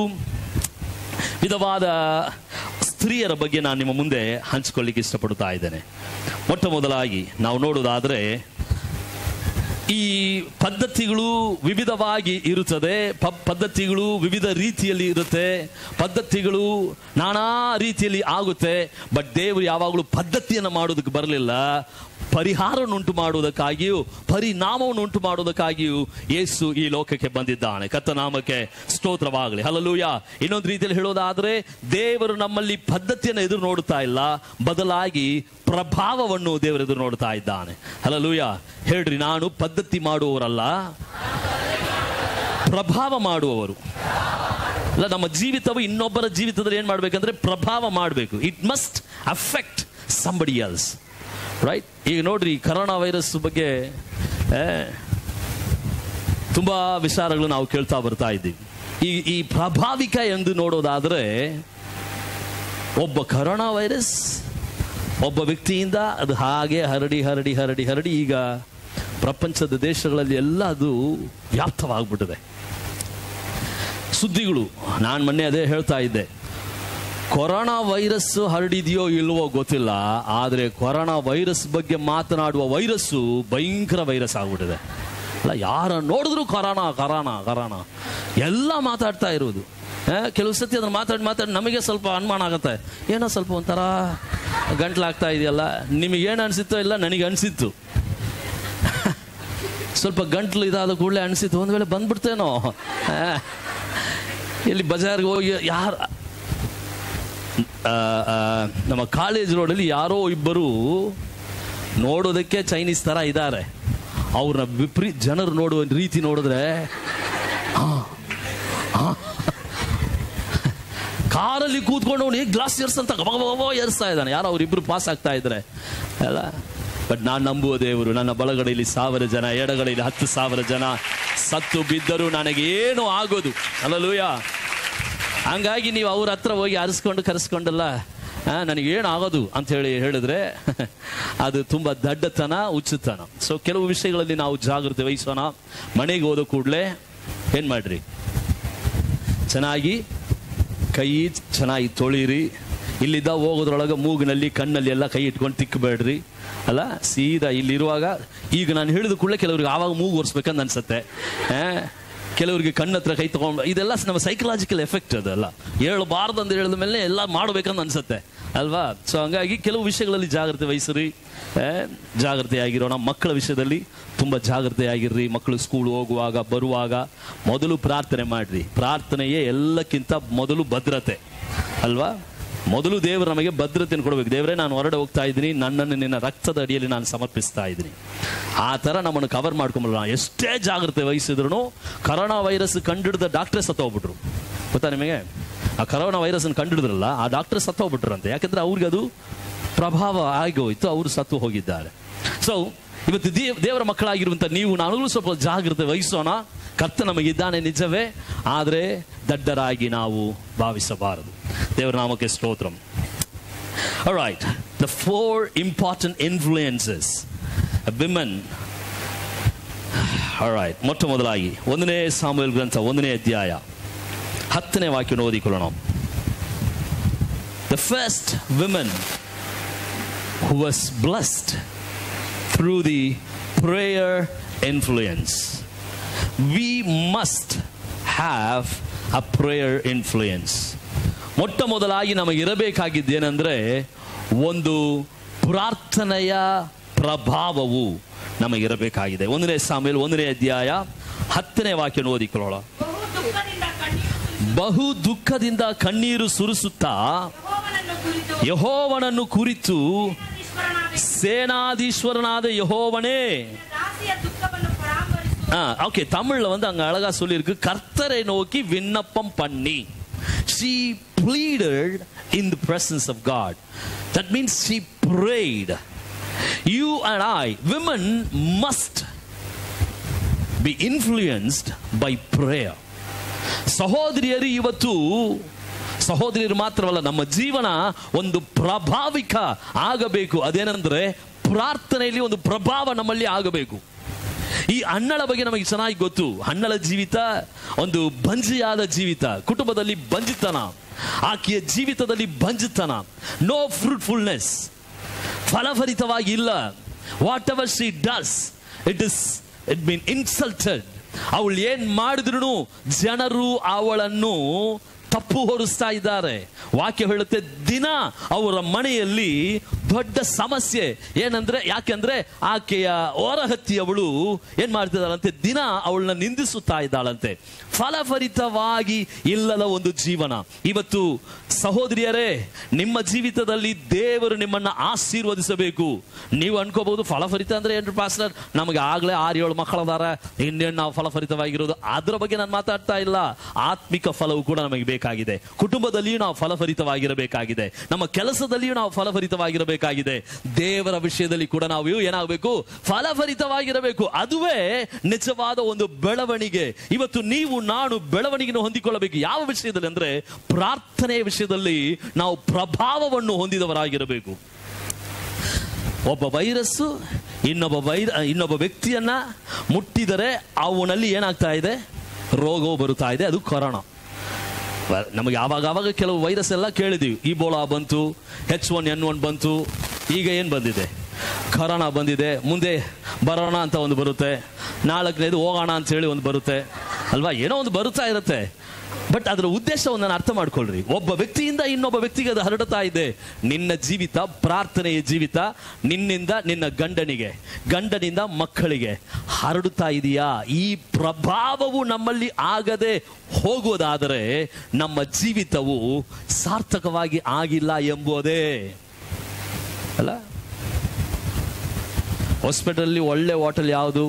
Speaker 1: ವಿಧವಾದ ಸ್ತ್ರೀಯರ ಬಗ್ಗೆ ನಾನು ನಿಮ್ಮ ಮುಂದೆ ಹಂಚಿಕೊಳ್ಳಿಕ್ಕೆ ಇಷ್ಟಪಡ್ತಾ ಇದ್ದೇನೆ ಮೊಟ್ಟ ಮೊದಲಾಗಿ ನಾವು ನೋಡುವುದಾದ್ರೆ ಈ ಪದ್ಧತಿಗಳು ವಿವಿಧವಾಗಿ ಇರುತ್ತದೆ ಪ- ಪದ್ಧತಿಗಳು ವಿವಿಧ ರೀತಿಯಲ್ಲಿ ಇರುತ್ತೆ ಪದ್ಧತಿಗಳು ನಾನಾ ರೀತಿಯಲ್ಲಿ ಆಗುತ್ತೆ ಬಟ್ ದೇವರು ಯಾವಾಗಲೂ ಪದ್ಧತಿಯನ್ನು ಮಾಡೋದಕ್ಕೆ ಬರಲಿಲ್ಲ ಪರಿಹಾರವನ್ನು ಉಂಟು ಮಾಡುವುದಕ್ಕಾಗಿಯೂ ಪರಿಣಾಮವನ್ನು ಉಂಟು ಮಾಡುವುದಕ್ಕಾಗಿಯೂ ಯೇಸು ಈ ಲೋಕಕ್ಕೆ ಬಂದಿದ್ದಾನೆ ಕತ್ತನಾಮಕ್ಕೆ ಸ್ತೋತ್ರವಾಗಲಿ ಹಲಲೂಯ ಇನ್ನೊಂದು ರೀತಿಯಲ್ಲಿ ಹೇಳೋದಾದ್ರೆ ದೇವರು ನಮ್ಮಲ್ಲಿ ಪದ್ಧತಿಯನ್ನು ಎದುರು ನೋಡುತ್ತಾ ಇಲ್ಲ ಬದಲಾಗಿ ಪ್ರಭಾವವನ್ನು ದೇವರು ಎದುರು ನೋಡ್ತಾ ಇದ್ದಾನೆ ಹಲಲೂಯ ಹೇಳ್ರಿ ನಾನು ಪದ್ಧತಿ ಮಾಡುವವರಲ್ಲ ಪ್ರಭಾವ ಮಾಡುವವರು ಅಲ್ಲ ನಮ್ಮ ಜೀವಿತವು ಇನ್ನೊಬ್ಬರ ಜೀವಿತದಲ್ಲಿ ಏನ್ ಮಾಡ್ಬೇಕಂದ್ರೆ ಪ್ರಭಾವ ಮಾಡಬೇಕು it must affect somebody else right ಈಗ ನೋಡ್ರಿ ಕರೋನಾ ವೈರಸ್ ಬಗ್ಗೆ ಆ, ತುಂಬಾ ವಿಚಾರಗಳು ನಾವು ಕೇಳ್ತಾ ಬರ್ತಾ ಇದ್ದೀವಿ ಈ ಈ ಪ್ರಭಾವಿಕ ಎಂದು ನೋಡೋದಾದ್ರೆ ಒಬ್ಬ ಕರೋನಾ ವೈರಸ್ ಒಬ್ಬ ವ್ಯಕ್ತಿಯಿಂದ ಅದು ಹಾಗೆ ಹರಡಿ ಹರಡಿ ಹರಡಿ ಹರಡಿ ಈಗ ಪ್ರಪಂಚದ ದೇಶಗಳಲ್ಲಿ ಎಲ್ಲ ಅದು ವ್ಯಾಪ್ತವಾಗ್ಬಿಟ್ಟಿದೆ ಸುದ್ದಿಗಳು ನಾನು ಮೊನ್ನೆ ಅದೇ ಹೇಳ್ತಾ ಇದ್ದೆ ಕೊರೋನಾ ವೈರಸ್ ಹರಡಿದೆಯೋ ಇಲ್ವೋ ಗೊತ್ತಿಲ್ಲ ಆದರೆ ಕೊರೋನಾ ವೈರಸ್ ಬಗ್ಗೆ ಮಾತನಾಡುವ ವೈರಸ್ಸು ಭಯಂಕರ ವೈರಸ್ ಆಗ್ಬಿಟ್ಟಿದೆ ಅಲ್ಲ ಯಾರ ನೋಡಿದ್ರು ಕೊರೋನಾ ಕೊರೋನಾ ಕೊರೋನಾ ಎಲ್ಲ ಮಾತಾಡ್ತಾ ಇರೋದು ಆ, ಕೆಲವು ಸತಿ ಅದನ್ನ ಮಾತಾಡಿ ಮಾತಾಡಿ ನಮಗೆ ಸ್ವಲ್ಪ ಅನುಮಾನ ಆಗುತ್ತೆ ಏನೋ ಸ್ವಲ್ಪ ಒಂಥರ ಗಂಟ್ಲಾಗ್ತಾ ಇದೆಯಲ್ಲ ನಿಮಗೆ ಏನು ಅನಿಸಿತ್ತೋ ಇಲ್ಲ ನನಗೆ ಅನಿಸಿತ್ತು ಸ್ವಲ್ಪ ಗಂಟ್ಲು ಇದಾದ ಕೂಡಲೇ ಅನಿಸಿತ್ತು ಒಂದು ವೇಳೆ ಬಂದ್ಬಿಡ್ತೇನೋ ಆ, ಇಲ್ಲಿ ಬಜಾರ್ಗೆ ಹೋಗಿ ಯಾರು ಆ, ಆ, ನಮ್ಮ ಕಾಲೇಜ್ ರೋಡಲ್ಲಿ ಯಾರೋ ಇಬ್ಬರು ನೋಡೋದಕ್ಕೆ ಚೈನೀಸ್ ಥರ ಇದ್ದಾರೆ ಅವ್ರನ್ನ ವಿಪರೀ ಜನರು ನೋಡುವ ರೀತಿ ನೋಡಿದ್ರೆ ಆ, ಆ. ಕಾರಲ್ಲಿ ಕೂತ್ಕೊಂಡು ಅವನು ಹೇಗೆ ಗ್ಲಾಸ್ ಎರ್ಸ್ ಅಂತ ಗಬಗಬ ಎರ್ಸ್ತಾ ಇದ್ದಾನೆ ಯಾರೋ ಅವರಿಬ್ರು ಪಾಸ್ ಆಗ್ತಾ ಇದ್ರೆ ಅಲ್ಲ ಬಟ್ ನಾನು ನಂಬುವ ದೇವರು ನನ್ನ ಬಲಗಡೆಯಲ್ಲಿ ಸಾವಿರ ಜನ ಎಡಗಡೆಯಲ್ಲಿ ಹತ್ತು ಸಾವಿರ ಜನ ಸತ್ತು ಬಿದ್ದರೂ ನನಗೇನು ಆಗೋದು ಅಲ್ಲಲೂಯ ಹಂಗಾಗಿ ನೀವು ಅವ್ರ ಹತ್ರ ಹೋಗಿ ಅರಿಸ್ಕೊಂಡು ಕರೆಸ್ಕೊಂಡಲ್ಲ ಆ, ನನಗೇನು ಆಗೋದು ಅಂತ ಹೇಳಿ ಹೇಳಿದ್ರೆ ಅದು ತುಂಬಾ ದಡ್ಡತನ ಹುಚ್ಚುತನ ಸೊ ಕೆಲವು ವಿಷಯಗಳಲ್ಲಿ ನಾವು ಜಾಗೃತಿ ವಹಿಸೋಣ ಮನೆಗೆ ಹೋದ ಕೂಡಲೇ ಏನ್ ಮಾಡ್ರಿ ಚೆನ್ನಾಗಿ ಕೈ ಚೆನ್ನಾಗಿ ತೊಳಿರಿ ಇಲ್ಲಿದ್ದ ಹೋಗೋದ್ರೊಳಗೆ ಮೂಗಿನಲ್ಲಿ ಕಣ್ಣಲ್ಲಿ ಎಲ್ಲ ಕೈ ಇಟ್ಕೊಂಡು ತಿಕ್ಕಬೇಡ್ರಿ ಅಲ್ಲ ಸೀದಾ ಇಲ್ಲಿರುವಾಗ ಈಗ ನಾನು ಹೇಳಿದ ಕೂಡಲೇ ಕೆಲವ್ರಿಗೆ ಆವಾಗ ಮೂಗು ಒರೆಸ್ಬೇಕಂತ ಅನ್ಸುತ್ತೆ ಆ, ಕೆಲವ್ರಿಗೆ ಕಣ್ಣ ಹತ್ರ ಕೈ ತಗೊಂಡು ಇದೆಲ್ಲ ನಮ್ಮ ಸೈಕಲಾಜಿಕಲ್ ಎಫೆಕ್ಟ್ ಅದೆಲ್ಲ ಹೇಳಬಾರ್ದು ಅಂತ ಹೇಳಿದ ಮೇಲೆ ಎಲ್ಲ ಮಾಡ್ಬೇಕಂತ ಅನ್ಸುತ್ತೆ ಅಲ್ವಾ ಸೊ ಹಂಗಾಗಿ ಕೆಲವು ವಿಷಯಗಳಲ್ಲಿ ಜಾಗ್ರತೆ ವಹಿಸ್ರಿ ಆ, ಜಾಗ್ರತೆಯಾಗಿರೋಣ ಮಕ್ಕಳ ವಿಷಯದಲ್ಲಿ ತುಂಬ ಜಾಗ್ರತೆಯಾಗಿರ್ರಿ ಮಕ್ಕಳು ಸ್ಕೂಲ್ ಹೋಗುವಾಗ ಬರುವಾಗ ಮೊದಲು ಪ್ರಾರ್ಥನೆ ಮಾಡ್ರಿ ಪ್ರಾರ್ಥನೆಯೇ ಎಲ್ಲಕ್ಕಿಂತ ಮೊದಲು ಭದ್ರತೆ ಅಲ್ವಾ ಮೊದಲು ದೇವರು ನಮಗೆ ಭದ್ರತೆಯನ್ನು ಕೊಡಬೇಕು ದೇವರೇ ನಾನು ಹೊರಡೆ ಹೋಗ್ತಾ ಇದ್ದೀನಿ ನನ್ನನ್ನು ನಿನ್ನ ರಕ್ತದ ಅಡಿಯಲ್ಲಿ ನಾನು ಸಮರ್ಪಿಸ್ತಾ ಇದ್ದೀನಿ ಆ ಥರ ನಮ್ಮನ್ನು ಕವರ್ ಮಾಡ್ಕೊಂಬಲ್ಲ ಎಷ್ಟೇ ಜಾಗ್ರತೆ ವಹಿಸಿದ್ರು ಕರೋನಾ ವೈರಸ್ ಕಂಡಿಡಿದ ಡಾಕ್ಟ್ರೇ ಸತ್ತೋಗ್ಬಿಟ್ರು ಗೊತ್ತಾ ನಿಮಗೆ ಆ ಕರೋನಾ ವೈರಸ್ ಕಂಡಿಡಿದ್ರಲ್ಲ ಆ ಡಾಕ್ಟರ್ ಸತ್ತೋಗ್ಬಿಟ್ರಂತೆ ಯಾಕಂದ್ರೆ ಅವ್ರಿಗೆ ಅದು ಪ್ರಭಾವ ಆಗಿ ಹೋಯ್ತು ಅವರು ಸತ್ತು ಹೋಗಿದ್ದಾರೆ ಸೊ ಇವತ್ತು ದೇವ್ ದೇವರ ಮಕ್ಕಳಾಗಿರುವಂತ ನೀವು ನಾನು ಸ್ವಲ್ಪ ಜಾಗ್ರತೆ ವಹಿಸೋಣ ಕರ್ತ ನಮಗಿದ್ದಾನೆ ನಿಜವೇ ಆದರೆ ದಡ್ಡರಾಗಿ ನಾವು ಭಾವಿಸಬಾರದು ದೇವರ ನಾಮಕ್ಕೆ ಸ್ತೋತ್ರಂ Alright, the four important influences of women. Alright, ಮೊಟ್ಟ ಮೊದಲಾಗಿ ಒಂದನೇ ಸಾಮೂಲ್ ಗ್ರಂಥ ಒಂದನೇ ಅಧ್ಯಾಯ ಹತ್ತನೇ ವಾಕ್ಯವನ್ನು ಓದಿಕೊಳ್ಳೋಣ The first woman who was blessed through the prayer influence. We must have a prayer influence. ಮೊಟ್ಟ ಮೊದಲಾಗಿ ನಮಗೆ ಇರಬೇಕಾಗಿದ್ದೇನೆಂದ್ರೆ ಒಂದು ಪ್ರಾರ್ಥನೆಯ ಪ್ರಭಾವವು ನಮಗಿರಬೇಕಾಗಿದೆ ಒಂದನೇ ಸಾಮೇಲ್ ಒಂದನೇ ಅಧ್ಯಾಯ ಹತ್ತನೇ ವಾಕ್ಯ ಓದಿಕೊಳ್ಳೋಣ
Speaker 3: ಬಹು ದುಃಖದಿಂದ ಕಣ್ಣೀರು ಸುರಿಸಿ
Speaker 1: ಬಹು ದುಃಖದಿಂದ ಕಣ್ಣೀರು ಸುರಿಸುತ್ತಾ
Speaker 3: ಯೆಹೋವನನ್ನು ಕುರಿತು
Speaker 1: ಯಹೋವನನ್ನು ಕುರಿತು
Speaker 3: ಈಶ್ವರನಾದ
Speaker 1: சேனாதீஸ்வரனாத யெகோவனே
Speaker 3: தாசிய துக்கವನ್ನು பராமரித்து
Speaker 1: ஓகே தமிழ்ல வந்து அங்க அழகா சொல்லியிருக்கு கர்த்தரை நோக்கி விண்ணப்பம் பண்ணி she pleaded in the presence of God that means she prayed you and I women must be influenced by prayer ಸಹೋದರಿಯರು ಇವತ್ತು ಸಹೋದರಿಯರು ಮಾತ್ರವಲ್ಲ ನಮ್ಮ ಜೀವನ ಒಂದು ಪ್ರಭಾವಿಕ ಆಗಬೇಕು ಅದೇನೆಂದ್ರೆ ಪ್ರಾರ್ಥನೆಯಲ್ಲಿ ಒಂದು ಪ್ರಭಾವ ನಮ್ಮಲ್ಲಿ ಆಗಬೇಕು ಈ ಅಣ್ಣಳ ಬಗ್ಗೆ ನಮಗೆ ಚೆನ್ನಾಗಿ ಗೊತ್ತು ಅಣ್ಣಳ ಜೀವಿತ ಒಂದು ಬಂಜಿಯಾದ ಜೀವಿತ ಕುಟುಂಬದಲ್ಲಿ ಬಂಜಿತನ ಆಕೆಯ ಜೀವಿತದಲ್ಲಿ ಬಂಜಿತನ ನೋ ಫ್ರೂಟ್ಫುಲ್ನೆಸ್ ಫಲಭರಿತವಾಗಿ ಇಲ್ಲ whatever she does it is it mean insulted ಅವಳು ಏನ್ ಮಾಡಿದ್ರು ಜನರು ಅವಳನ್ನು ತಪ್ಪು ಹೊರಿಸ್ತಾ ಇದ್ದಾರೆ ವಾಕ್ಯ ಹೇಳುತ್ತೆ ದಿನ ಅವರ ಮನೆಯಲ್ಲಿ ದೊಡ್ಡ ಸಮಸ್ಯೆ ಏನಂದ್ರೆ ಯಾಕೆಂದ್ರೆ ಆಕೆಯ ಹೊರಹತ್ತಿಯವಳು ಏನ್ ಮಾಡ್ತಿದ್ದಾಳಂತೆ ದಿನ ಅವಳನ್ನ ನಿಂದಿಸುತ್ತಾ ಇದ್ದಾಳಂತೆ ಫಲಭರಿತವಾಗಿ ಇಲ್ಲದ ಒಂದು ಜೀವನ ಇವತ್ತು ಸಹೋದರಿಯರೇ ನಿಮ್ಮ ಜೀವಿತದಲ್ಲಿ ದೇವರು ನಿಮ್ಮನ್ನ ಆಶೀರ್ವದಿಸಬೇಕು ನೀವು ಅನ್ಕೋಬಹುದು ಫಲಭರಿತ ಅಂದ್ರೆ ಏನ್ರಿ ಪಾಸ್ಟರ್ ನಮಗೆ ಆಗ್ಲೇ ಆರು ಏಳು ಮಕ್ಕಳದಾರ ಇನ್ನೇನು ನಾವು ಫಲಭರಿತವಾಗಿರೋದು ಅದರ ಬಗ್ಗೆ ನಾನು ಮಾತಾಡ್ತಾ ಇಲ್ಲ ಆತ್ಮಿಕ ಫಲವು ಕೂಡ ನಮಗೆ ಬೇಕಾಗಿದೆ ಕುಟುಂಬದಲ್ಲಿಯೂ ನಾವು ಫಲಭರಿತವಾಗಿರಬೇಕಾಗಿದೆ ನಮ್ಮ ಕೆಲಸದಲ್ಲಿಯೂ ನಾವು ಫಲಭರಿತವಾಗಿರಬೇಕಾಗಿದೆ ದೇವರ ವಿಷಯದಲ್ಲಿ ಕೂಡ ನಾವು ಏನಾಗಬೇಕು ಫಲಭರಿತವಾಗಿರಬೇಕು ಅದುವೇ ನಿಜವಾದ ಒಂದು ಬೆಳವಣಿಗೆ ಇವತ್ತು ನೀವು ನಾನು ಬೆಳವಣಿಗೆಯನ್ನು ಹೊಂದಿಕೊಳ್ಳಬೇಕು ಯಾವ ವಿಷಯದಲ್ಲಿ ಅಂದ್ರೆ ಪ್ರಾರ್ಥನೆಯ ವಿಷಯದಲ್ಲಿ ನಾವು ಪ್ರಭಾವವನ್ನು ಹೊಂದಿದವರಾಗಿರಬೇಕು ಒಬ್ಬ ವೈರಸ್ಸು ಇನ್ನೊಬ್ಬ ವೈರ ಇನ್ನೊಬ್ಬ ವ್ಯಕ್ತಿಯನ್ನ ಮುಟ್ಟಿದರೆ ಅವನಲ್ಲಿ ಏನಾಗ್ತಾ ಇದೆ ರೋಗವು ಬರುತ್ತಾ ಇದೆ ಅದು ಕೊರೋನಾ ವ- ನಮಗೆ ಆವಾಗ ಆವಾಗ ಕೆಲವು ವೈರಸ್ ಎಲ್ಲ ಕೇಳಿದೀವಿ ಇಬೋಳಾ ಬಂತು ಹೆಚ್ ಒನ್ ಎನ್ ಒನ್ ಬಂತು ಈಗ ಏನು ಬಂದಿದೆ ಕರೋನಾ ಬಂದಿದೆ ಮುಂದೆ ಬರೋಣ ಅಂತ ಒಂದು ಬರುತ್ತೆ ನಾಲ್ಕನೇದು ಹೋಗೋಣ ಅಂತ ಹೇಳಿ ಒಂದು ಬರುತ್ತೆ ಅಲ್ವಾ ಏನೋ ಒಂದು ಬರುತ್ತಾ ಇರುತ್ತೆ ಬಟ್ ಅದರ ಉದ್ದೇಶವನ್ನು ನಾನು ಅರ್ಥ ಮಾಡ್ಕೊಳ್ರಿ ಒಬ್ಬ ವ್ಯಕ್ತಿಯಿಂದ ಇನ್ನೊಬ್ಬ ವ್ಯಕ್ತಿಗೆ ಅದು ಹರಡುತ್ತಾ ಇದೆ ನಿನ್ನ ಜೀವಿತ ಪ್ರಾರ್ಥನೆಯ ಜೀವಿತ ನಿನ್ನಿಂದ ನಿನ್ನ ಗಂಡನಿಗೆ ಗಂಡನಿಂದ ಮಕ್ಕಳಿಗೆ ಹರಡುತ್ತಾ ಇದೆಯಾ ಈ ಪ್ರಭಾವವು ನಮ್ಮಲ್ಲಿ ಆಗದೆ ಹೋಗುವುದಾದರೆ ನಮ್ಮ ಜೀವಿತವು ಸಾರ್ಥಕವಾಗಿ ಆಗಿಲ್ಲ ಎಂಬುದೇ ಅಲ್ಲ ಹಾಸ್ಪಿಟಲಲ್ಲಿ ಒಳ್ಳೆ ಹೋಟೆಲ್ ಯಾವುದು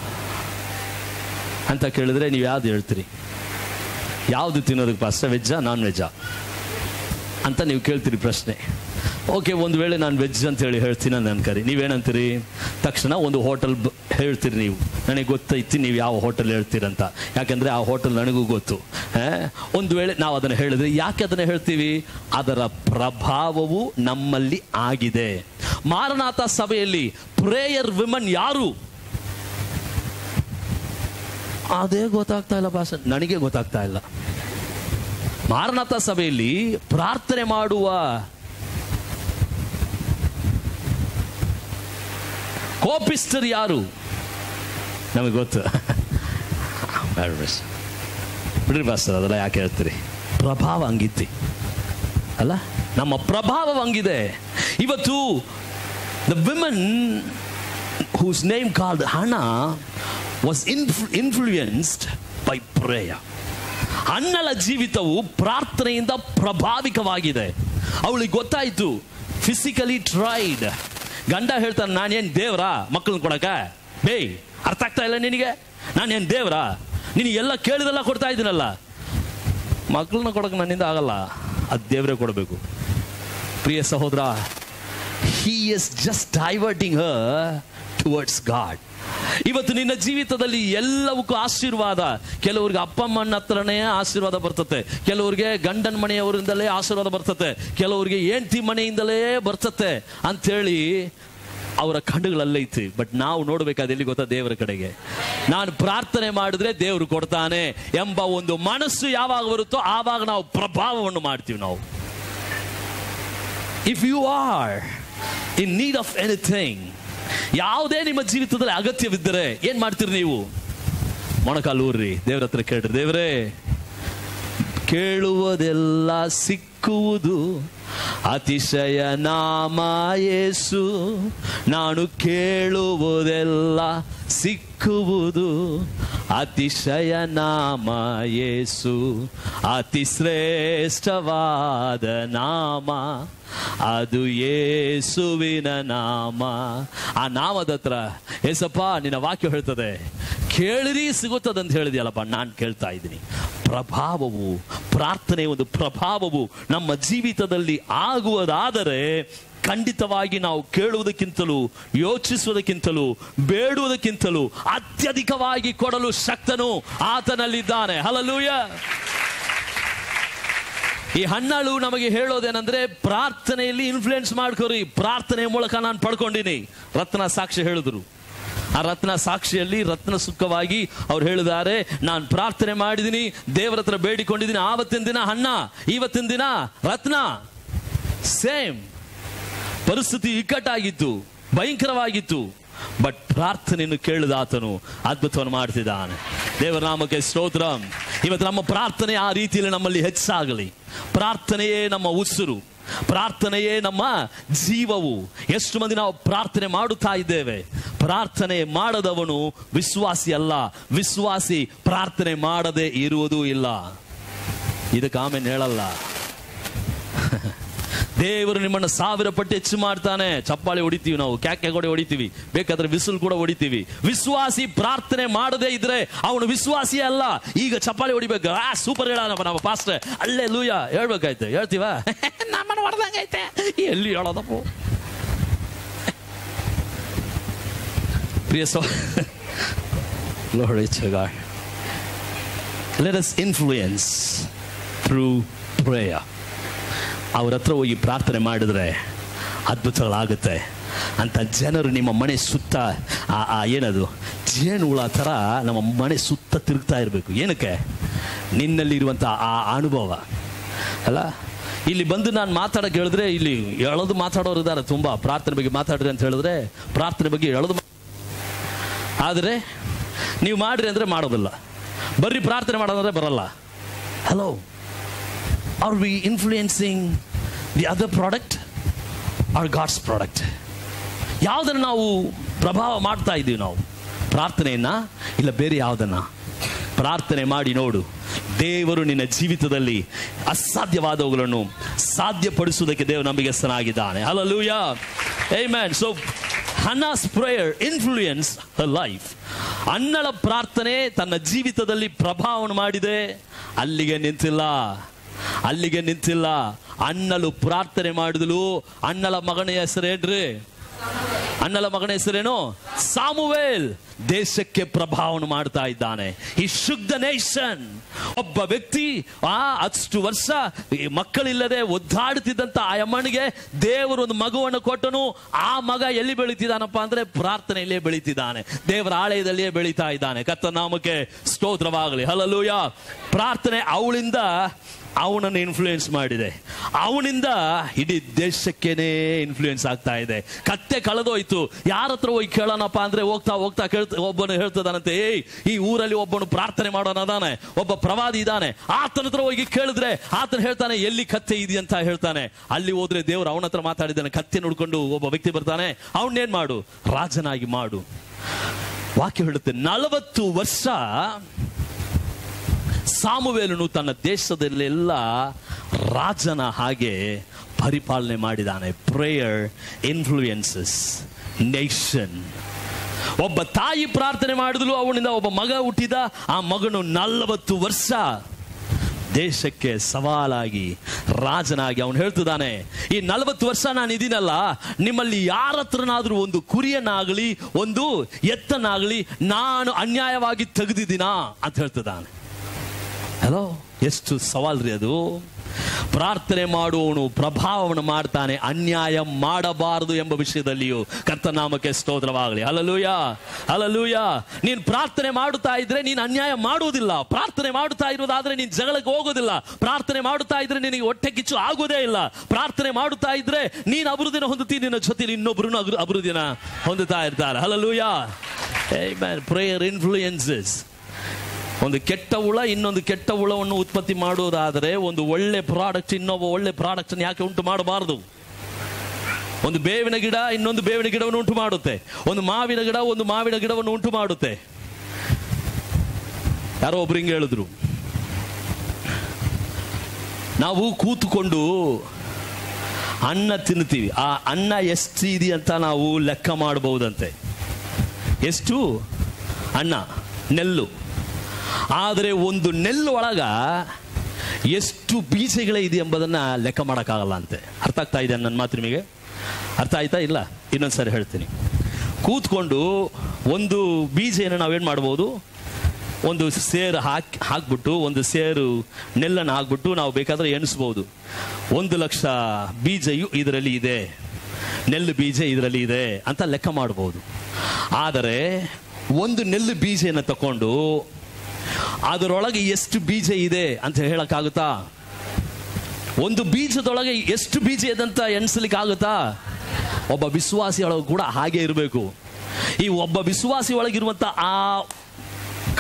Speaker 1: ಅಂತ ಕೇಳಿದ್ರೆ ನೀವು ಯಾವ್ದು ಹೇಳ್ತೀರಿ ಯಾವುದು ತಿನ್ನೋದಕ್ಕೆ ಪಾಸ್ಟ ವೆಜ್ಜಾ ನಾನ್ ವೆಜ್ಜಾ ಅಂತ ನೀವು ಕೇಳ್ತೀರಿ ಪ್ರಶ್ನೆ ಓಕೆ ಒಂದು ವೇಳೆ ನಾನು ವೆಜ್ ಅಂತ ಹೇಳಿ ಹೇಳ್ತೀನಿ ಅಂತ ಅನ್ಕರಿ ನೀವೇನಂತೀರಿ ತಕ್ಷಣ ಒಂದು ಹೋಟೆಲ್ ಹೇಳ್ತೀರಿ ನೀವು ನನಗೆ ಗೊತ್ತೈತಿ ನೀವು ಯಾವ ಹೋಟೆಲ್ ಹೇಳ್ತೀರಂತ ಯಾಕಂದ್ರೆ ಆ ಹೋಟೆಲ್ ನನಗೂ ಗೊತ್ತು ಆ, ಒಂದು ವೇಳೆ ನಾವು ಅದನ್ನು ಹೇಳಿದ್ರೆ ಯಾಕೆ ಅದನ್ನು ಹೇಳ್ತೀವಿ ಅದರ ಪ್ರಭಾವವು ನಮ್ಮಲ್ಲಿ ಆಗಿದೆ ಮಾರನಾಥ ಸಭೆಯಲ್ಲಿ ಪ್ರೇಯರ್ ವಿಮನ್ ಯಾರು ಅದೇ ಗೊತ್ತಾಗ್ತಾ ಇಲ್ಲ ಭಾಷೆ ನನಗೆ ಗೊತ್ತಾಗ್ತಾ ಇಲ್ಲ ಮಾರನಾಥ ಸಭೆಯಲ್ಲಿ ಪ್ರಾರ್ಥನೆ ಮಾಡುವ ಕೋಪಿಸ್ಟರ್ ಯಾರು ನಮಗೆ ಗೊತ್ತು ಬೇಡ ಬಸ್ ಬಿಡ್ರಿ ಬಾಸ್ ಅದೆಲ್ಲ ಯಾಕೆ ಹೇಳ್ತೀರಿ ಪ್ರಭಾವ ಹಂಗಿತ್ತಿ ಅಲ್ಲ ನಮ್ಮ ಪ್ರಭಾವ ಹಂಗಿದೆ ಇವತ್ತು the woman whose name called Hannah was influenced by prayer ಅಣ್ಣಳ ಜೀವಿತವು ಪ್ರಾರ್ಥನೆಯಿಂದ ಪ್ರಭಾವಿಕವಾಗಿದೆ ಅವಳಿಗೆ ಗೊತ್ತಾಯ್ತು ಫಿಸಿಕಲಿ ಟ್ರೈಡ್ ಗಂಡ ಹೇಳ್ತಾನೆ ನಾನೇನ್ ದೇವ್ರಾ ಮಕ್ಕಳನ್ನ ಕೊಡಕ ಬೇಯ್ ಅರ್ಥ ಆಗ್ತಾ ಇಲ್ಲ ನಿನಗೆ ನಾನೇನ್ ದೇವ್ರಾ ನಿನಗೆ ಎಲ್ಲ ಕೇಳಿದೆಲ್ಲ ಕೊಡ್ತಾ ಇದ್ದೀನಲ್ಲ ಮಕ್ಕಳನ್ನ ಕೊಡಕ್ಕೆ ನನ್ನಿಂದ ಆಗಲ್ಲ ಅದು ದೇವರೇ ಕೊಡಬೇಕು ಪ್ರಿಯ ಸಹೋದರ he is just diverting her towards God ಇವತ್ತು ನಿನ್ನ ಜೀವಿತದಲ್ಲಿ ಎಲ್ಲವಕ್ಕೂ ಆಶೀರ್ವಾದ ಕೆಲವ್ರಿಗೆ ಅಪ್ಪ ಅಮ್ಮನ ಹತ್ರನೇ ಆಶೀರ್ವಾದ ಬರ್ತತೆ ಕೆಲವ್ರಿಗೆ ಗಂಡನ ಮನೆಯವರಿಂದಲೇ ಆಶೀರ್ವಾದ ಬರ್ತತೆ ಕೆಲವ್ರಿಗೆ ಹೆಂಡತಿ ಮನೆಯಿಂದಲೇ ಬರ್ತತೆ ಅಂಥೇಳಿ ಅವರ ಕಣ್ಣುಗಳಲ್ಲೈತಿ ಬಟ್ ನಾವು ನೋಡ್ಬೇಕಾದ ಎಲ್ಲಿ ಗೊತ್ತಾ ದೇವರ ಕಡೆಗೆ ನಾನು ಪ್ರಾರ್ಥನೆ ಮಾಡಿದ್ರೆ ದೇವರು ಕೊಡ್ತಾನೆ ಎಂಬ ಒಂದು ಮನಸ್ಸು ಯಾವಾಗ ಬರುತ್ತೋ ಆವಾಗ ನಾವು ಪ್ರಭಾವವನ್ನು ಮಾಡ್ತೀವಿ ನಾವು if you are in need of anything ಯಾವುದೇ ನಿಮ್ಮ ಜೀವಿತದಲ್ಲಿ ಅಗತ್ಯವಿದ್ದರೆ ಏನ್ ಮಾಡ್ತೀರಿ ನೀವು ಮೊಣಕಾಲು ಊರ್ರಿ ದೇವ್ರ ಹತ್ರ ಕೇಳ್ರಿ ದೇವರೇ ಕೇಳುವುದೆಲ್ಲ ಸಿಕ್ಕುವುದು ಅತಿಶಯ ನಾಮ ಯೇಸು ನಾನು ಕೇಳುವುದೆಲ್ಲ ಸಿಕ್ಕುವುದು ಅತಿಶಯ ನಾಮ ಯೇಸು ಅತಿ ಶ್ರೇಷ್ಠವಾದ ನಾಮ ಅದು ಯೇಸುವಿನ ನಾಮ ಆ ನಾಮದ ಹತ್ರ ಏಸಪ್ಪ ನಿನ್ನ ವಾಕ್ಯ ಹೇಳ್ತದೆ ಕೇಳಿರಿ ಸಿಗುತ್ತದಂತ ಹೇಳಿದೆಯಲ್ಲಪ್ಪ ನಾನು ಕೇಳ್ತಾ ಇದ್ದೀನಿ ಪ್ರಭಾವವು ಪ್ರಾರ್ಥನೆ ಒಂದು ಪ್ರಭಾವವು ನಮ್ಮ ಜೀವಿತದಲ್ಲಿ ಆಗುವುದಾದರೆ ಖಂಡಿತವಾಗಿ ನಾವು ಕೇಳುವುದಕ್ಕಿಂತಲೂ ಯೋಚಿಸುವುದಕ್ಕಿಂತಲೂ ಬೇಡುವುದಕ್ಕಿಂತಲೂ ಅತ್ಯಧಿಕವಾಗಿ ಕೊಡಲು ಶಕ್ತನು ಆತನಲ್ಲಿದ್ದಾನೆ ಹಲಲೂಯ ಈ ಹಣ್ಣಾಳು ನಮಗೆ ಹೇಳೋದೇನಂದ್ರೆ ಪ್ರಾರ್ಥನೆಯಲ್ಲಿ ಇನ್ಫ್ಲುಯೆನ್ಸ್ ಮಾಡ್ಕೋರಿ ಪ್ರಾರ್ಥನೆಯ ಮೂಲಕ ನಾನು ಪಡ್ಕೊಂಡಿನಿ ರತ್ನ ಸಾಕ್ಷಿ ಹೇಳಿದ್ರು ಆ ರತ್ನ ಸಾಕ್ಷಿಯಲ್ಲಿ ರತ್ನ ಸುಖವಾಗಿ ಅವ್ರು ಹೇಳಿದ್ದಾರೆ ನಾನು ಪ್ರಾರ್ಥನೆ ಮಾಡಿದ್ದೀನಿ ದೇವರ ಹತ್ರ ಬೇಡಿಕೊಂಡಿದ್ದೀನಿ ಆವತ್ತಿನ ದಿನ ಹಣ್ಣ ಇವತ್ತಿನ ದಿನ ರತ್ನ ಸೇಮ್ ಪರಿಸ್ಥಿತಿ ಇಕ್ಕಟ್ಟಾಗಿತ್ತು ಭಯಂಕರವಾಗಿತ್ತು ಬಟ್ ಪ್ರಾರ್ಥನೆಯನ್ನು ಕೇಳಿದ ಆತನು ಅದ್ಭುತವನ್ನು ಮಾಡ್ತಿದ್ದಾನೆ ದೇವರ ನಾಮಕ್ಕೆ ಸ್ತೋತ್ರ ಇವತ್ತು ನಮ್ಮ ಪ್ರಾರ್ಥನೆ ಆ ರೀತಿಯಲ್ಲಿ ನಮ್ಮಲ್ಲಿ ಹೆಚ್ಚಾಗಲಿ ಪ್ರಾರ್ಥನೆಯೇ ನಮ್ಮ ಉಸಿರು ಪ್ರಾರ್ಥನೆಯೇ ನಮ್ಮ ಜೀವವು ಎಷ್ಟು ಮಂದಿ ನಾವು ಪ್ರಾರ್ಥನೆ ಮಾಡುತ್ತಾ ಇದ್ದೇವೆ ಪ್ರಾರ್ಥನೆ ಮಾಡದವನು ವಿಶ್ವಾಸಿ ಅಲ್ಲ ವಿಶ್ವಾಸಿ ಪ್ರಾರ್ಥನೆ ಮಾಡದೆ ಇರುವುದೂ ಇಲ್ಲ ಇದಕ್ಕೆ ಆಮೇಲೆ ಹೇಳಲ್ಲ ದೇವರು ನಿಮ್ಮನ್ನು ಸಾವಿರ ಪಟ್ಟು ಹೆಚ್ಚು ಮಾಡ್ತಾನೆ ಚಪ್ಪಾಳೆ ಹೊಡಿತೀವಿ ನಾವು ಕ್ಯಾಕೆ ಕೂಡ ಹೊಡಿತೀವಿ ಬೇಕಾದ್ರೆ ವಿಸುಲ್ ಕೂಡ ಹೊಡಿತೀವಿ ವಿಶ್ವಾಸಿ ಪ್ರಾರ್ಥನೆ ಮಾಡದೇ ಇದ್ರೆ ಅವನು ವಿಶ್ವಾಸಿ ಅಲ್ಲ ಈಗ ಚಪ್ಪಾಳೆ ಹೊಡಿಬೇಕು ಆ ಸೂಪರ್ ಹೇಳಪ್ಪ ನಮ್ಮ ಪಾಸ್ಟರ್ ಅಲ್ಲೇ ಲೂಯ ಹೇಳ್ಬೇಕಾಯ್ತು ಹೇಳ್ತೀವ ನಮ್ಮನ್ನು ಹೊಡೆದಂಗೈತೆ ಎಲ್ಲಿ ಹೇಳೋದಪ್ಪ ಪ್ರಿಯ so Lord, it's a God. Let us influence through prayer. ಅವ್ರ ಹತ್ರ ಹೋಗಿ ಪ್ರಾರ್ಥನೆ ಮಾಡಿದ್ರೆ ಅದ್ಭುತಗಳಾಗುತ್ತೆ ಅಂತ ಜನರು ನಿಮ್ಮ ಮನೆ ಸುತ್ತ ಆ ಆ ಏನದು ಜೇನುಹುಳ ಥರ ನಮ್ಮ ಮನೆ ಸುತ್ತ ತಿರುಗ್ತಾ ಇರಬೇಕು ಏನಕ್ಕೆ ನಿನ್ನಲ್ಲಿರುವಂಥ ಆ ಅನುಭವ ಅಲ್ಲ ಇಲ್ಲಿ ಬಂದು ನಾನು ಮಾತಾಡಕ್ಕೆ ಹೇಳಿದ್ರೆ ಇಲ್ಲಿ ಎಳೆದು ಮಾತಾಡೋರು ಇದ್ದಾರೆ ತುಂಬ ಪ್ರಾರ್ಥನೆ ಬಗ್ಗೆ ಮಾತಾಡ್ರಿ ಅಂತ ಹೇಳಿದ್ರೆ ಪ್ರಾರ್ಥನೆ ಬಗ್ಗೆ ಎಳೆದು ಮಾ- ಆದರೆ ನೀವು ಮಾಡ್ರಿ ಅಂದರೆ ಮಾಡೋದಿಲ್ಲ ಬರ್ರಿ ಪ್ರಾರ್ಥನೆ ಮಾಡೋದಂದ್ರೆ ಬರಲ್ಲ hello are we influencing the other product or God's product ಯಾವುದನ್ನು ನಾವು ಪ್ರಭಾವ ಮಾಡ್ತಾ ಇದ್ದೀವಿ ನಾವು ಪ್ರಾರ್ಥನೆಯನ್ನ ಇಲ್ಲ ಬೇರೆ ಯಾವುದನ್ನ ಪ್ರಾರ್ಥನೆ ಮಾಡಿ ನೋಡು ದೇವರು ನಿನ್ನ ಜೀವಿತದಲ್ಲಿ ಅಸಾಧ್ಯವಾದವುಗಳನ್ನು ಸಾಧ್ಯಪಡಿಸುವುದಕ್ಕೆ ದೇವರು ನಂಬಿಕೆಸ್ತನಾಗಿದ್ದಾನೆ hallelujah Amen. So Hannah's prayer influence her life ಅನ್ನಳ ಪ್ರಾರ್ಥನೆ ತನ್ನ ಜೀವಿತದಲ್ಲಿ ಪ್ರಭಾವವನ್ನು ಮಾಡಿದೆ ಅಲ್ಲಿಗೆ ನಿಂತಿಲ್ಲ ಅಲ್ಲಿಗೆ ನಿಂತಿಲ್ಲ ಅಣ್ಣಲು ಪ್ರಾರ್ಥನೆ ಮಾಡಿದಲು ಅಣ್ಣಲ ಮಗನ ಹೆಸರೇನ್ರಿ ಅಣ್ಣಲ ಮಗನ ಹೆಸರೇನು ಸಾಮುವೇಲ್ ದೇಶಕ್ಕೆ ಪ್ರಭಾವವನ್ನು ಮಾಡ್ತಾ ಇದ್ದಾನೆ ಈ ಶುದ್ಧ ನೇಷನ್ ಒಬ್ಬ ವ್ಯಕ್ತಿ ಆ ಅಷ್ಟು ವರ್ಷ ಈ ಮಕ್ಕಳಿಲ್ಲದೆ ಒದ್ದಾಡುತ್ತಿದ್ದಂತ ಆ ಅಮ್ಮನಿಗೆ ದೇವರು ಒಂದು ಮಗುವನ್ನು ಕೊಟ್ಟನು ಆ ಮಗ ಎಲ್ಲಿ ಬೆಳೀತಿದ್ದಾನಪ್ಪ ಅಂದ್ರೆ ಪ್ರಾರ್ಥನೆಯಲ್ಲೇ ಬೆಳೀತಿದ್ದಾನೆ ದೇವರ ಆಲಯದಲ್ಲಿಯೇ ಬೆಳೀತಾ ಇದ್ದಾನೆ ಕತ್ತ ನಾಮಕ್ಕೆ ಸ್ತೋತ್ರವಾಗಲಿ ಹಲಲೂಯ ಪ್ರಾರ್ಥನೆ ಅವಳಿಂದ ಅವನನ್ನು ಇನ್ಫ್ಲೂಯೆನ್ಸ್ ಮಾಡಿದೆ ಅವನಿಂದ ಇಡೀ ದೇಶಕ್ಕೇನೆ ಇನ್ಫ್ಲೂಯೆನ್ಸ್ ಆಗ್ತಾ ಇದೆ ಕತ್ತೆ ಕಳೆದೋಯ್ತು ಯಾರ ಹತ್ರ ಹೋಗಿ ಕೇಳೋಣಪ್ಪ ಅಂದ್ರೆ ಹೋಗ್ತಾ ಹೋಗ್ತಾ ಕೇಳ್ತ ಒಬ್ಬನು ಹೇಳ್ತದಾನಂತೆ ಏಯ್ ಈ ಊರಲ್ಲಿ ಒಬ್ಬನು ಪ್ರಾರ್ಥನೆ ಮಾಡೋನ ಅದಾನೆ ಒಬ್ಬ ಪ್ರವಾದಿ ಇದ್ದಾನೆ ಆತನ ಹತ್ರ ಹೋಗಿ ಕೇಳಿದ್ರೆ ಆತನ ಹೇಳ್ತಾನೆ ಎಲ್ಲಿ ಕತ್ತೆ ಇದೆಯಂತ ಹೇಳ್ತಾನೆ ಅಲ್ಲಿ ಹೋದ್ರೆ ದೇವ್ರು ಅವನ ಹತ್ರ ಮಾತಾಡಿದ್ದಾನೆ ಕತ್ತೆ ನೋಡ್ಕೊಂಡು ಒಬ್ಬ ವ್ಯಕ್ತಿ ಬರ್ತಾನೆ ಅವನ್ನೇನ್ ಮಾಡು ರಾಜನಾಗಿ ಮಾಡು ವಾಕ್ಯ ಹೇಳುತ್ತೆ ನಲವತ್ತು ವರ್ಷ ಸಾಮುವೇಲನು ತನ್ನ ದೇಶದಲ್ಲೆಲ್ಲ ರಾಜನ ಹಾಗೆ ಪರಿಪಾಲನೆ ಮಾಡಿದಾನೆ ಪ್ರೇಯರ್ ಇನ್ಫ್ಲೂಯೆನ್ಸಸ್ ನೇಷನ್ ಒಬ್ಬ ತಾಯಿ ಪ್ರಾರ್ಥನೆ ಮಾಡಿದಲು ಅವನಿಂದ ಒಬ್ಬ ಮಗ ಹುಟ್ಟಿದ ಆ ಮಗನು ನಲವತ್ತು ವರ್ಷ ದೇಶಕ್ಕೆ ಸವಾಲಾಗಿ ರಾಜನಾಗಿ ಅವನು ಹೇಳ್ತಿದ್ದಾನೆ ಈ ನಲವತ್ತು ವರ್ಷ ನಾನು ಇದೀನಲ್ಲ ನಿಮ್ಮಲ್ಲಿ ಯಾರ ಹತ್ರನಾದ್ರೂ ಒಂದು ಕುರಿಯನ್ನಾಗಲಿ ಒಂದು ಎತ್ತನ್ನಾಗಲಿ ನಾನು ಅನ್ಯಾಯವಾಗಿ ತೆಗೆದಿದ್ದೀನಾ ಅಂತ ಹೇಳ್ತಿದ್ದಾನೆ ಹಲೋ ಎಷ್ಟು ಸವಾಲ್ರಿ ಅದು ಪ್ರಾರ್ಥನೆ ಮಾಡುವವನು ಪ್ರಭಾವವನ್ನು ಮಾಡ್ತಾನೆ ಅನ್ಯಾಯ ಮಾಡಬಾರದು ಎಂಬ ವಿಷಯದಲ್ಲಿಯೂ ಕರ್ತನಾಮಕ್ಕೆ ಸ್ತೋತ್ರವಾಗಲಿ ಅಲಲೂಯ ಅಲಲೂಯ ನೀನು ಪ್ರಾರ್ಥನೆ ಮಾಡುತ್ತಾ ಇದ್ರೆ ನೀನು ಅನ್ಯಾಯ ಮಾಡುವುದಿಲ್ಲ ಪ್ರಾರ್ಥನೆ ಮಾಡುತ್ತಾ ಇರೋದಾದ್ರೆ ನೀನು ಜಗಳಕ್ಕೆ ಹೋಗೋದಿಲ್ಲ ಪ್ರಾರ್ಥನೆ ಮಾಡುತ್ತಾ ಇದ್ರೆ ನಿನಗೆ ಹೊಟ್ಟೆ ಕಿಚ್ಚು ಆಗೋದೇ ಇಲ್ಲ ಪ್ರಾರ್ಥನೆ ಮಾಡುತ್ತಾ ಇದ್ರೆ ನೀನು ಅಭಿವೃದ್ಧಿನ ಹೊಂದುತ್ತಿ ನಿನ್ನ ಜೊತೆ ಇನ್ನೊಬ್ರು ಅಭಿವೃದ್ಧಿನ ಹೊಂದುತ್ತಾ ಇರ್ತಾರೆ ಹಲಲೂಯ ಪ್ರೇಯರ್ ಇನ್ಫ್ಲೂಯೆನ್ಸಸ್ ಒಂದು ಕೆಟ್ಟ ಹುಳ ಇನ್ನೊಂದು ಕೆಟ್ಟ ಹುಳವನ್ನು ಉತ್ಪತ್ತಿ ಮಾಡುವುದಾದರೆ ಒಂದು ಒಳ್ಳೆ ಪ್ರಾಡಕ್ಟ್ ಇನ್ನೊಬ್ಬ ಒಳ್ಳೆ ಪ್ರಾಡಕ್ಟ್ ಯಾಕೆ ಉಂಟು ಮಾಡಬಾರದು ಒಂದು ಬೇವಿನ ಗಿಡ ಇನ್ನೊಂದು ಬೇವಿನ ಗಿಡವನ್ನು ಉಂಟು ಮಾಡುತ್ತೆ ಒಂದು ಮಾವಿನ ಗಿಡ ಒಂದು ಮಾವಿನ ಗಿಡವನ್ನು ಉಂಟು ಮಾಡುತ್ತೆ ಯಾರೋ ಒಬ್ರು ಹಿಂಗೆ ಹೇಳಿದ್ರು ನಾವು ಕೂತ್ಕೊಂಡು ಅನ್ನ ತಿನ್ನುತ್ತೀವಿ ಆ ಅನ್ನ ಎಷ್ಟು ಇದೆಯಂತ ನಾವು ಲೆಕ್ಕ ಮಾಡಬಹುದಂತೆ ಎಷ್ಟು ಅನ್ನ ನೆಲ್ಲು ಆದರೆ ಒಂದು ನೆಲ್ಲು ಒಳಗ ಎಷ್ಟು ಬೀಜಗಳೇ ಇದೆ ಎಂಬುದನ್ನ ಲೆಕ್ಕ ಮಾಡೋಕ್ಕಾಗಲ್ಲ ಅಂತೆ ಅರ್ಥ ಆಗ್ತಾ ಇದೆ ನನ್ನ ಮಾತು ನಿಮಗೆ ಅರ್ಥ ಆಯ್ತಾ ಇಲ್ಲ ಇನ್ನೊಂದ್ಸರಿ ಹೇಳ್ತೀನಿ ಕೂತ್ಕೊಂಡು ಒಂದು ಬೀಜನ ನಾವೇನು ಮಾಡ್ಬೋದು ಒಂದು ಸೇರು ಹಾಕಿ ಹಾಕ್ಬಿಟ್ಟು ಒಂದು ಸೇರು ನೆಲ್ಲನ್ನು ಹಾಕ್ಬಿಟ್ಟು ನಾವು ಬೇಕಾದ್ರೆ ಎಣಿಸ್ಬೋದು ಒಂದು ಲಕ್ಷ ಬೀಜಯು ಇದರಲ್ಲಿ ಇದೆ ನೆಲ್ಲು ಬೀಜ ಇದರಲ್ಲಿ ಇದೆ ಅಂತ ಲೆಕ್ಕ ಮಾಡ್ಬೋದು ಆದರೆ ಒಂದು ನೆಲ್ಲು ಬೀಜನ ತಕೊಂಡು ಅದರೊಳಗೆ ಎಷ್ಟು ಬೀಜ ಇದೆ ಅಂತ ಹೇಳಕ್ಕಾಗುತ್ತಾ ಒಂದು ಬೀಜದೊಳಗೆ ಎಷ್ಟು ಬೀಜ ಇದೆ ಅಂತ ಎಣಿಸ್ಲಿಕ್ಕೆ ಆಗುತ್ತಾ ಒಬ್ಬ ವಿಶ್ವಾಸಿ ಒಳಗೆ ಕೂಡ ಹಾಗೆ ಇರಬೇಕು ಈ ಒಬ್ಬ ವಿಶ್ವಾಸಿ ಒಳಗಿರುವಂತ ಆ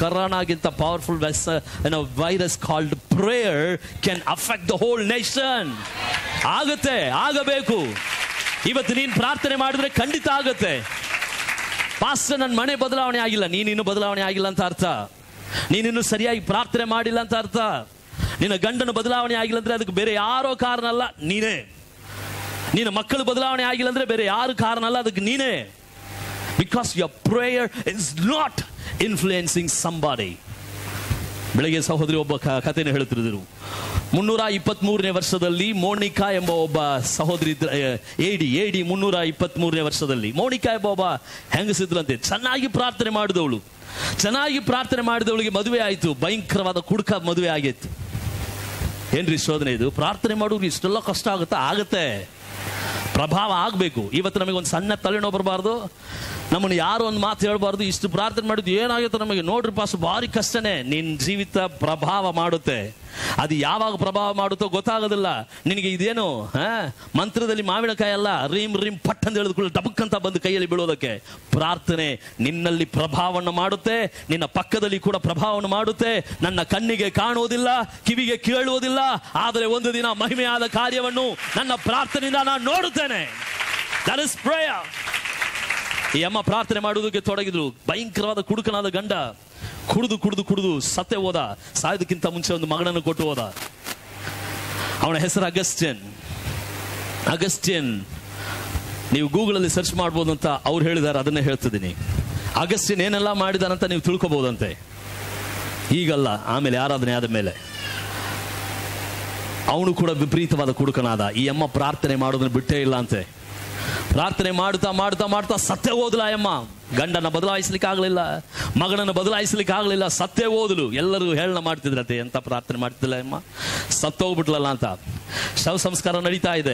Speaker 1: ಕರೋನಾಗಿಂತ powerful virus called prayer can affect the whole nation ಆಗುತ್ತೆ ಆಗಬೇಕು ಇವತ್ತು ನೀನು ಪ್ರಾರ್ಥನೆ ಮಾಡಿದ್ರೆ ಖಂಡಿತ ಆಗುತ್ತೆ ಪಾಸ್ಟರ್ ನನ್ನ ಮನೆ ಬದಲಾವಣೆ ಆಗಿಲ್ಲ ನೀನಿನ್ನು ಬದಲಾವಣೆ ಆಗಿಲ್ಲ ಅಂತ ಅರ್ಥ ನೀನಿನ್ನು ಸರಿಯಾಗಿ ಪ್ರಾರ್ಥನೆ ಮಾಡಿಲ್ಲ ಅಂತ ಅರ್ಥ ನಿನ್ನ ಗಂಡನ ಬದಲಾವಣೆ ಆಗಿಲ್ಲ ಅಂದ್ರೆ ಅದಕ್ಕೆ ಬೇರೆ ಯಾರೋ ಕಾರಣ ಅಲ್ಲ ನೀನೇ ನಿನ್ನ ಮಕ್ಕಳು ಬದಲಾವಣೆ ಆಗಿಲ್ಲ ಅಂದ್ರೆ ಬೇರೆ ಯಾರು ಕಾರಣ ಅಲ್ಲ ಅದಕ್ಕೆ ನೀನೇ because your prayer is not influencing somebody ಬೆಳಗ್ಗೆ ಸಹೋದರಿ ಒಬ್ಬ ಕ- ಕಥೆನ ಹೇಳ್ತಿದ್ರು ಮುನ್ನೂರ ಇಪ್ಪತ್ಮೂರನೇ ವರ್ಷದಲ್ಲಿ ಮೋನಿಕಾ ಎಂಬ ಒಬ್ಬ ಸಹೋದರಿ ಇದ್ರ ಏಡಿ ಏಡಿ ಮುನ್ನೂರ ಇಪ್ಪತ್ಮೂರನೇ ವರ್ಷದಲ್ಲಿ ಮೋನಿಕಾ ಎಂಬ ಒಬ್ಬ ಹೆಂಗಸಿದ್ರಂತೆ ಚೆನ್ನಾಗಿ ಪ್ರಾರ್ಥನೆ ಮಾಡಿದವಳು ಚೆನ್ನಾಗಿ ಪ್ರಾರ್ಥನೆ ಮಾಡಿದವಳಿಗೆ ಮದುವೆ ಆಯಿತು ಭಯಂಕರವಾದ ಕುಡುಕ ಮದುವೆ ಆಗಿತ್ತು ಏನ್ರಿ ಶೋಧನೆ ಇದು ಪ್ರಾರ್ಥನೆ ಮಾಡೋರು ಇಷ್ಟೆಲ್ಲ ಕಷ್ಟ ಆಗುತ್ತಾ ಆಗತ್ತೆ ಪ್ರಭಾವ ಆಗಬೇಕು ಇವತ್ತು ನಮಗೆ ಒಂದು ಸಣ್ಣ ತಲೆನೋವು ಬರಬಾರ್ದು ನಮ್ಮನ್ನು ಯಾರು ಒಂದು ಮಾತು ಹೇಳ್ಬಾರ್ದು ಇಷ್ಟು ಪ್ರಾರ್ಥನೆ ಮಾಡಿದ್ದು ಏನಾಗುತ್ತೆ ನಮಗೆ ನೋಡ್ರಿ ಪಾಸ್ ಭಾರಿ ಕಷ್ಟನೇ ನಿನ್ನ ಜೀವಿತ ಪ್ರಭಾವ ಮಾಡುತ್ತೆ ಅದು ಯಾವಾಗ ಪ್ರಭಾವ ಮಾಡುತ್ತೋ ಗೊತ್ತಾಗೋದಿಲ್ಲ ನಿನಗೆ ಇದೇನು ಹಾ ಮಂತ್ರದಲ್ಲಿ ಮಾವಿನಕಾಯಿ ಅಲ್ಲ ರೀಮ್ ರೀಮ್ ಪಟ್ ಅಂತ ಹೇಳಿದ್ಕೊಳ್ಳಿ ಡಬಕ್ ಅಂತ ಬಂದು ಕೈಯಲ್ಲಿ ಬೀಳೋದಕ್ಕೆ ಪ್ರಾರ್ಥನೆ ನಿನ್ನಲ್ಲಿ ಪ್ರಭಾವವನ್ನು ಮಾಡುತ್ತೆ ನಿನ್ನ ಪಕ್ಕದಲ್ಲಿ ಕೂಡ ಪ್ರಭಾವವನ್ನು ಮಾಡುತ್ತೆ ನನ್ನ ಕಣ್ಣಿಗೆ ಕಾಣುವುದಿಲ್ಲ ಕಿವಿಗೆ ಕೇಳುವುದಿಲ್ಲ ಆದರೆ ಒಂದು ದಿನ ಮಹಿಮೆಯಾದ ಕಾರ್ಯವನ್ನು ನನ್ನ ಪ್ರಾರ್ಥನೆಯಿಂದ ನಾನು ನೋಡುತ್ತೇನೆ ದಟ್ ಇಸ್ ಪ್ರೇಯರ್ ಈ ಅಮ್ಮ ಪ್ರಾರ್ಥನೆ ಮಾಡುವುದಕ್ಕೆ ತೊಡಗಿದ್ರು ಭಯಂಕರವಾದ ಕುಡುಕನಾದ ಗಂಡ ಕುಡಿದು ಕುಡಿದು ಕುಡಿದು ಸತ್ತೆ ಹೋದ ಸಾಯೋದಕ್ಕಿಂತ ಮುಂಚೆ ಒಂದು ಮಗನನ್ನು ಕೊಟ್ಟು ಹೋದ ಅವನ ಹೆಸರು ಅಗಸ್ಟಿನ್ ಅಗಸ್ಟಿನ್ ನೀವು ಗೂಗಲಲ್ಲಿ ಸರ್ಚ್ ಮಾಡ್ಬೋದು ಅಂತ ಅವ್ರು ಹೇಳಿದಾರೆ ಅದನ್ನೇ ಹೇಳ್ತಿದ್ದೀನಿ ಅಗಸ್ಟಿನ್ ಏನೆಲ್ಲ ಮಾಡಿದಾನಂತ ನೀವು ತಿಳ್ಕೊಬೋದಂತೆ ಈಗಲ್ಲ ಆಮೇಲೆ ಆರಾಧನೆ ಆದ ಮೇಲೆ ಅವನು ಕೂಡ ವಿಪರೀತವಾದ ಕುಡುಕನಾದ ಈ ಅಮ್ಮ ಪ್ರಾರ್ಥನೆ ಮಾಡೋದನ್ನ ಬಿಟ್ಟೇ ಇಲ್ಲ ಅಂತೆ ಪ್ರಾರ್ಥನೆ ಮಾಡ್ತಾ ಮಾಡ್ತಾ ಮಾಡ್ತಾ ಸತ್ತೇ ಹೋದ್ಲ ಆ ಅಮ್ಮ ಗಂಡನ ಬದಲಾಯಿಸ್ಲಿಕ್ಕೆ ಆಗಲಿಲ್ಲ ಮಗನನ್ನು ಬದಲಾಯಿಸ್ಲಿಕ್ಕೆ ಆಗಲಿಲ್ಲ ಸತ್ತೇ ಹೋದಲು ಎಲ್ಲರೂ ಹೇಳನ ಮಾಡ್ತಿದ್ರಂತೆ ಎಂತ ಪ್ರಾರ್ಥನೆ ಮಾಡ್ತಿಲ್ಲ ಅಮ್ಮ ಸತ್ತೋಗ್ಬಿಟ್ಲಲ್ಲ ಅಂತ ಶವ ಸಂಸ್ಕಾರ ನಡೀತಾ ಇದೆ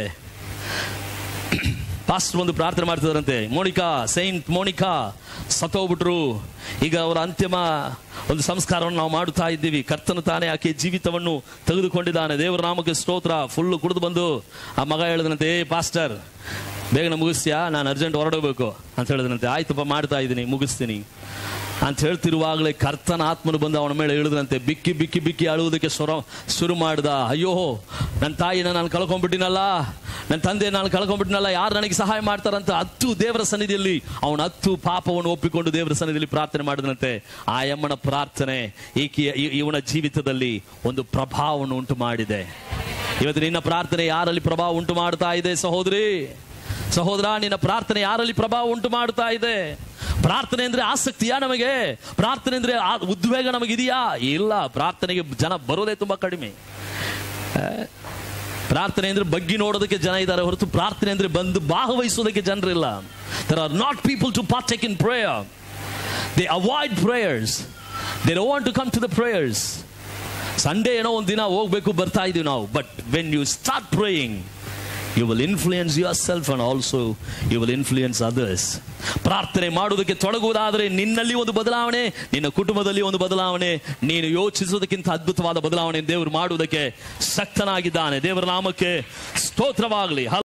Speaker 1: ಪಾಸ್ಟರ್ ಒಂದು ಪ್ರಾರ್ಥನೆ ಮಾಡ್ತಿದ್ರಂತೆ ಮೋನಿಕಾ ಸೈಂಟ್ ಮೋನಿಕಾ ಸತ್ತೋಗ್ಬಿಟ್ರು ಈಗ ಅವರ ಅಂತಿಮ ಒಂದು ಸಂಸ್ಕಾರವನ್ನು ನಾವು ಮಾಡುತ್ತಾ ಇದ್ದೀವಿ ಕರ್ತನು ತಾನೇ ಆಕೆ ಜೀವಿತವನ್ನು ತೆಗೆದುಕೊಂಡಿದ್ದಾನೆ ದೇವರ ನಾಮಕ್ಕೆ ಸ್ತೋತ್ರ ಫುಲ್ ಕುಡಿದು ಬಂದು ಆ ಮಗ ಹೇಳಿದನಂತೆ ಏ ಪಾಸ್ಟರ್ ಬೇಗನೆ ಮುಗಿಸ್ತೀಯಾ ನಾನು ಅರ್ಜೆಂಟ್ ಹೊರಡಬೇಕು ಅಂತ ಹೇಳಿದನಂತೆ ಆಯ್ತಪ್ಪ ಮಾಡ್ತಾ ಇದ್ದೀನಿ ಮುಗಿಸ್ತೀನಿ ಅಂತ ಹೇಳ್ತಿರುವಾಗಲೇ ಕರ್ತನ ಆತ್ಮನು ಬಂದು ಅವನ ಮೇಲೆ ಇಳಿದ್ರಂತೆ ಬಿಕ್ಕಿ ಬಿಕ್ಕಿ ಬಿಕ್ಕಿ ಅಳುವುದಕ್ಕೆ ಸ್ವರ ಶುರು ಮಾಡ್ದ ಅಯ್ಯೋ ನನ್ನ ತಾಯಿನ ನಾನು ಕಳ್ಕೊಂಡ್ಬಿಟ್ಟಿನಲ್ಲ ನನ್ನ ತಂದೆ ನಾನು ಕಳ್ಕೊಂಡ್ಬಿಟ್ಟಿನಲ್ಲ ಯಾರು ನನಗೆ ಸಹಾಯ ಮಾಡ್ತಾರಂತ ಹತ್ತು ದೇವರ ಸನ್ನಿಧಿಯಲ್ಲಿ ಅವನ ಹತ್ತು ಪಾಪವನ್ನು ಒಪ್ಪಿಕೊಂಡು ದೇವರ ಸನ್ನಿಧಿಯಲ್ಲಿ ಪ್ರಾರ್ಥನೆ ಮಾಡಿದಂತೆ ಆ ಯಮ್ಮನ ಪ್ರಾರ್ಥನೆ ಈಕೆಯ ಈ- ಇವನ ಜೀವಿತದಲ್ಲಿ ಒಂದು ಪ್ರಭಾವವನ್ನು ಉಂಟು ಮಾಡಿದೆ ಇವತ್ತು ನಿನ್ನ ಪ್ರಾರ್ಥನೆ ಯಾರಲ್ಲಿ ಪ್ರಭಾವ ಉಂಟು ಮಾಡ್ತಾ ಇದೆ ಸಹೋದರಿ ಸಹೋದರ ನಿನ್ನ ಪ್ರಾರ್ಥನೆ ಯಾರಲ್ಲಿ ಪ್ರಭಾವ ಉಂಟು ಮಾಡ್ತಾ ಇದೆ ಪ್ರಾರ್ಥನೆ ಅಂದ್ರೆ ಆಸಕ್ತಿಯಾ ನಮಗೆ ಪ್ರಾರ್ಥನೆ ಅಂದ್ರೆ ಆ ಉದ್ವೇಗ ನಮಗಿದೆಯಾ ಇಲ್ಲ ಪ್ರಾರ್ಥನೆಗೆ ಜನ ಬರೋದೇ ತುಂಬಾ ಕಡಿಮೆ ಆ, ಪ್ರಾರ್ಥನೆ ಅಂದ್ರೆ ಬಗ್ಗಿ ನೋಡೋದಕ್ಕೆ ಜನ ಇದ್ದಾರೆ ಹೊರತು ಪ್ರಾರ್ಥನೆ ಅಂದ್ರೆ ಬಂದು ಭಾಗವಹಿಸೋದಕ್ಕೆ ಜನರಿಲ್ಲ there are not people to partake in prayer they avoid prayers they want to come to the prayers Sunday ಏನೋ ಒಂದು ದಿನ ಹೋಗ್ಬೇಕು ಬರ್ತಾ ಇದೀವಿ ನಾವು but when you start praying you will influence yourself and also you will influence others ಪ್ರಾರ್ಥನೆ ಮಾಡುವುದಕ್ಕೆ ತೊಡಗುವುದಾದರೆ ನಿನ್ನಲ್ಲಿ ಒಂದು ಬದಲಾವಣೆ ನಿನ್ನ ಕುಟುಂಬದಲ್ಲಿ ಒಂದು ಬದಲಾವಣೆ ನೀನು ಯೋಚಿಸುವುದಕ್ಕಿಂತ ಅದ್ಭುತವಾದ ಬದಲಾವಣೆ ದೇವರು ಮಾಡುವುದಕ್ಕೆ ಶಕ್ತನಾಗಿದ್ದಾನೆ ದೇವರ ನಾಮಕ್ಕೆ ಸ್ತೋತ್ರವಾಗಲಿ